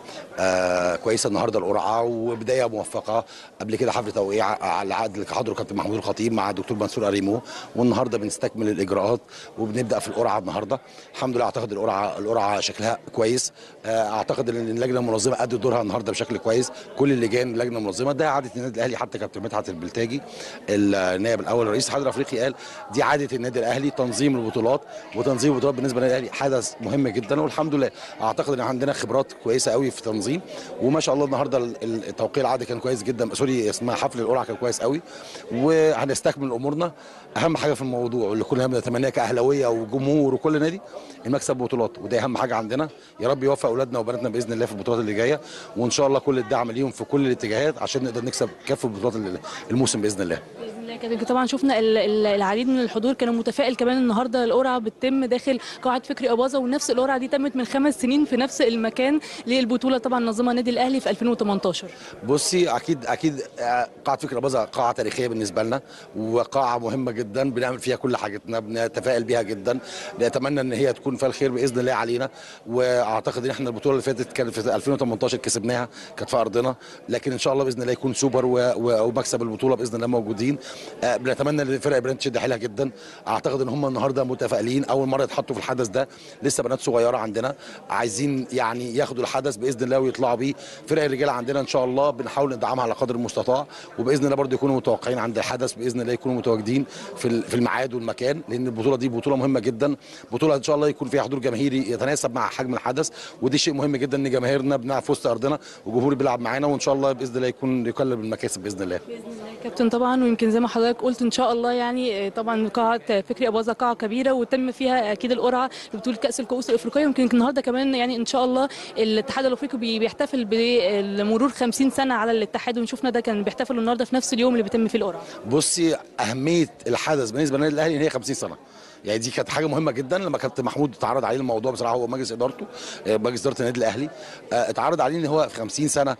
آه كويسه النهارده القرعه وبدايه موفقه قبل كده حفل توقيع على العقد اللي حضره كابتن محمود الخطيب مع الدكتور منصور اريمو والنهارده بنستكمل الاجراءات وبنبدا في القرعه النهارده الحمد لله اعتقد القرعه القرعه شكلها كويس آه اعتقد ان اللجنه المنظمه ادت دورها النهارده بشكل كويس كل اللجان اللجنه المنظمه ده عاده النادي الاهلي حتى كابتن مدحت البلتاجي النائب الاول رئيس الاتحاد الافريقي قال دي عاده النادي الاهلي تنظيم البطولات وتنظيم البطولات بالنسبه للنادي الاهلي حدث مهم جدا والحمد لله اعتقد ان عندنا خبرات كويسه قوي في تنظيم وما شاء الله النهارده التوقيع العقد كان كويس جدا سوري اسمها حفل القرعه كان كويس قوي وهنستكمل امورنا اهم حاجه في الموضوع اللي كلنا بنتمناها كاهلاويه وجمهور وكل نادي المكسب بطولات وده اهم حاجه عندنا يا رب يوفق اولادنا وبناتنا باذن الله في البطولات اللي جايه وان شاء الله كل الدعم ليهم في كل الاتجاهات عشان نقدر نكسب كافه بطولات الموسم باذن الله طبعا شفنا العديد من الحضور كانوا متفائل كمان النهارده القرعه بتتم داخل قاعه فكري اباظه ونفس القرعه دي تمت من خمس سنين في نفس المكان للبطوله طبعا نظمها النادي الاهلي في 2018 بصي اكيد اكيد قاعه فكري اباظه قاعه تاريخيه بالنسبه لنا وقاعه مهمه جدا بنعمل فيها كل حاجتنا بنتفائل بيها جدا نتمنى ان هي تكون فيها الخير باذن الله علينا واعتقد ان احنا البطوله اللي فاتت كانت في 2018 كسبناها كانت في ارضنا لكن ان شاء الله باذن الله يكون سوبر ومكسب البطوله باذن الله موجودين بنتمنى ان الفرق بنات تشد حيلها جدا اعتقد ان هم النهارده متفائلين اول مره يتحطوا في الحدث ده لسه بنات صغيره عندنا عايزين يعني ياخدوا الحدث باذن الله ويطلعوا بيه فرق الرجال عندنا ان شاء الله بنحاول ندعمها على قدر المستطاع وباذن الله برضه يكونوا متوقعين عند الحدث باذن الله يكونوا متواجدين في في الميعاد والمكان لان البطوله دي بطوله مهمه جدا بطوله ان شاء الله يكون فيها حضور جماهيري يتناسب مع حجم الحدث ودي شيء مهم جدا ان جماهيرنا بنلعب في وسط ارضنا وجمهور بيلعب معانا وان شاء الله باذن الله يكون يقلب المكاسب باذن الله باذن الله كابتن طبعا ويمكن زي ما حضرتك قلت ان شاء الله يعني طبعا قاعه فكري اباظه قاعه كبيره وتم فيها اكيد القرعه لبطوله كاس الكؤوس الافريقيه يمكن النهارده كمان يعني ان شاء الله الاتحاد الافريقي بيحتفل بمرور 50 سنه على الاتحاد ونشوفنا ده كان بيحتفلوا النهارده في نفس اليوم اللي بيتم فيه القرعه بصي اهميه الحدث بالنسبه للنادي الاهلي ان هي 50 سنه يعني دي كانت حاجه مهمه جدا لما كابتن محمود اتعرض عليه الموضوع بصراحه هو مجلس ادارته مجلس اداره النادي الاهلي اتعرض عليه ان هو في 50 سنه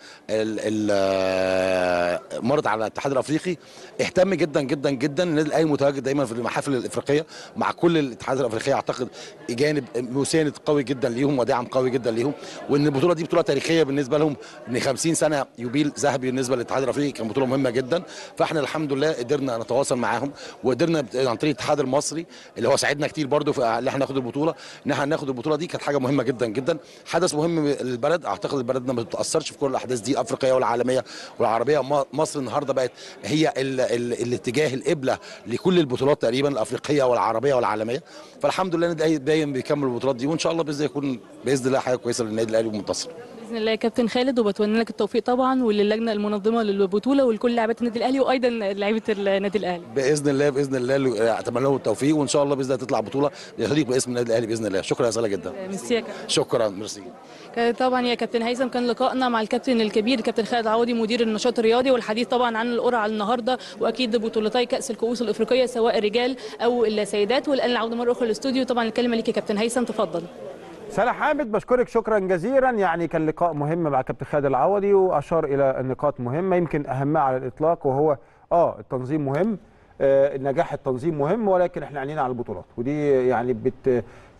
مرت على الاتحاد الافريقي اهتم جدا جدا جدا النادي الاهلي متواجد دايما في المحافل الافريقيه مع كل الاتحادات الافريقيه اعتقد جانب مساند قوي جدا ليهم ودعم قوي جدا ليهم وان البطوله دي بطوله تاريخيه بالنسبه لهم ان 50 سنه يوبيل ذهبي بالنسبه للاتحاد الافريقي كان بطوله مهمه جدا فاحنا الحمد لله قدرنا نتواصل معاهم وقدرنا عن طريق الاتحاد المصري اللي هو ساعدنا كتير برضه في ان احنا ناخد البطوله ان احنا ناخد البطوله دي كانت حاجه مهمه جدا جدا حدث مهم للبلد اعتقد البلد ما بتتاثرش في كل الاحداث دي الافريقيه والعالميه والعربيه مصر النهارده بقت هي ال ال الاتجاه القبله لكل البطولات تقريبا الافريقيه والعربيه والعالميه فالحمد لله النادي دايما بيكمل البطولات دي وان شاء الله باذن الله يكون باذن الله حاجه كويسه للنادي الاهلي ومنتصر باذن الله يا كابتن خالد وبتمنى لك التوفيق طبعا وللجنه المنظمه للبطوله ولكل لاعبات النادي الاهلي وايضا لعيبه النادي الاهلي باذن الله باذن الله اتمنى لهم التوفيق وان شاء الله باذن الله تطلع بطوله يخليك باسم النادي الاهلي باذن الله شكرا يا سلا جدا ميرسي شكرا ميرسي طبعا يا كابتن هيثم كان لقائنا مع الكابتن الكبير الكابتن خالد عوضي مدير النشاط الرياضي والحديث طبعا عن القرعه النهارده واكيد بطولتي كاس الكؤوس الافريقيه سواء الرجال او السيدات والان العوده مره اخرى للاستوديو طبعا الكلمه ليك يا كابتن هيثم تفضل سلا حامد بشكرك شكرا جزيلا يعني كان لقاء مهم مع كابتن خالد العوضي واشار الى نقاط مهمه يمكن اهمها على الاطلاق وهو اه التنظيم مهم آه نجاح التنظيم مهم ولكن احنا عينينا على البطولات ودي يعني بت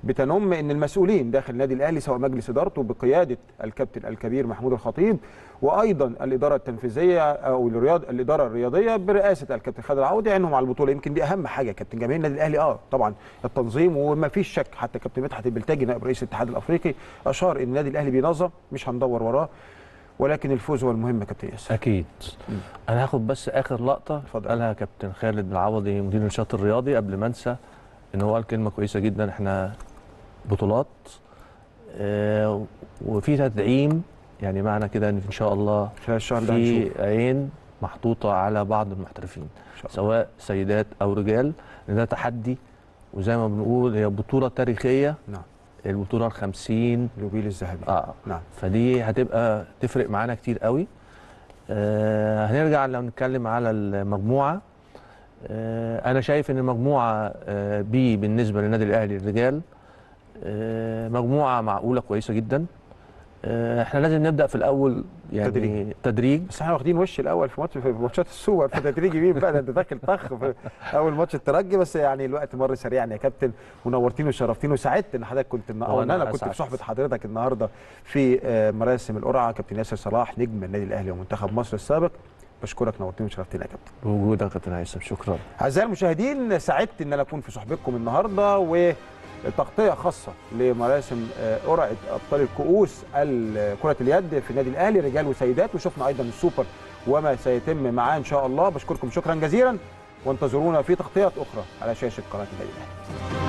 بتنم ان المسؤولين داخل النادي الاهلي سواء مجلس ادارته بقياده الكابتن الكبير محمود الخطيب وايضا الاداره التنفيذيه او الرياض الاداره الرياضيه برئاسه الكابتن خالد العودي عينهم على البطوله يمكن دي اهم حاجه يا كابتن جماهير النادي الاهلي اه طبعا التنظيم وما فيش شك حتى كابتن مدحت البلتاجي نائب رئيس الاتحاد الافريقي اشار ان النادي الاهلي بينظم مش هندور وراه ولكن الفوز هو المهم يا كابتن ياسر اكيد انا هاخد بس اخر لقطه اتفضل. قالها كابتن خالد العوضي مدير النشاط الرياضي قبل ما انسى ان هو قال كلمه كويسه جدا احنا بطولات آه وفي تدعيم يعني معنى كده ان ان شاء الله خلال الشهر ده في هنشوف. عين محطوطه على بعض المحترفين سواء سيدات او رجال لان ده تحدي وزي ما بنقول هي بطوله تاريخيه نعم البطوله ال 50 اليوبيل الذهبي اه نعم فدي هتبقى تفرق معانا كتير قوي آه هنرجع لو نتكلم على المجموعه آه انا شايف ان المجموعه آه بي بالنسبه للنادي الاهلي الرجال آه مجموعه معقوله كويسه جدا آه احنا لازم نبدا في الاول يعني تدريج. تدريج, تدريج. بس احنا واخدين وش الاول في ماتش في ماتشات السوبر فتدريجي مين بقى ده انت داخل طخ في اول ماتش الترجي بس يعني الوقت مر سريعا يا كابتن ونورتيني وشرفتيني وسعدت ان حضرتك كنت النا- او ان وأنا انا كنت في أسعد. صحبه حضرتك النهارده في آه، مراسم القرعه كابتن ياسر صلاح نجم النادي الاهلي ومنتخب مصر السابق بشكرك نورتني وشرفتني يا كابتن بوجودك يا كابتن هيثم شكرا اعزائي المشاهدين سعدت ان انا اكون في صحبتكم النهارده وتغطيه خاصه لمراسم آه، قرعه ابطال الكؤوس ال- كره اليد في النادي الاهلي رجال وسيدات وشفنا ايضا السوبر وما سيتم معاه ان شاء الله بشكركم شكرا جزيلا وانتظرونا في تغطيات اخرى على شاشه قناه النادي الاهلي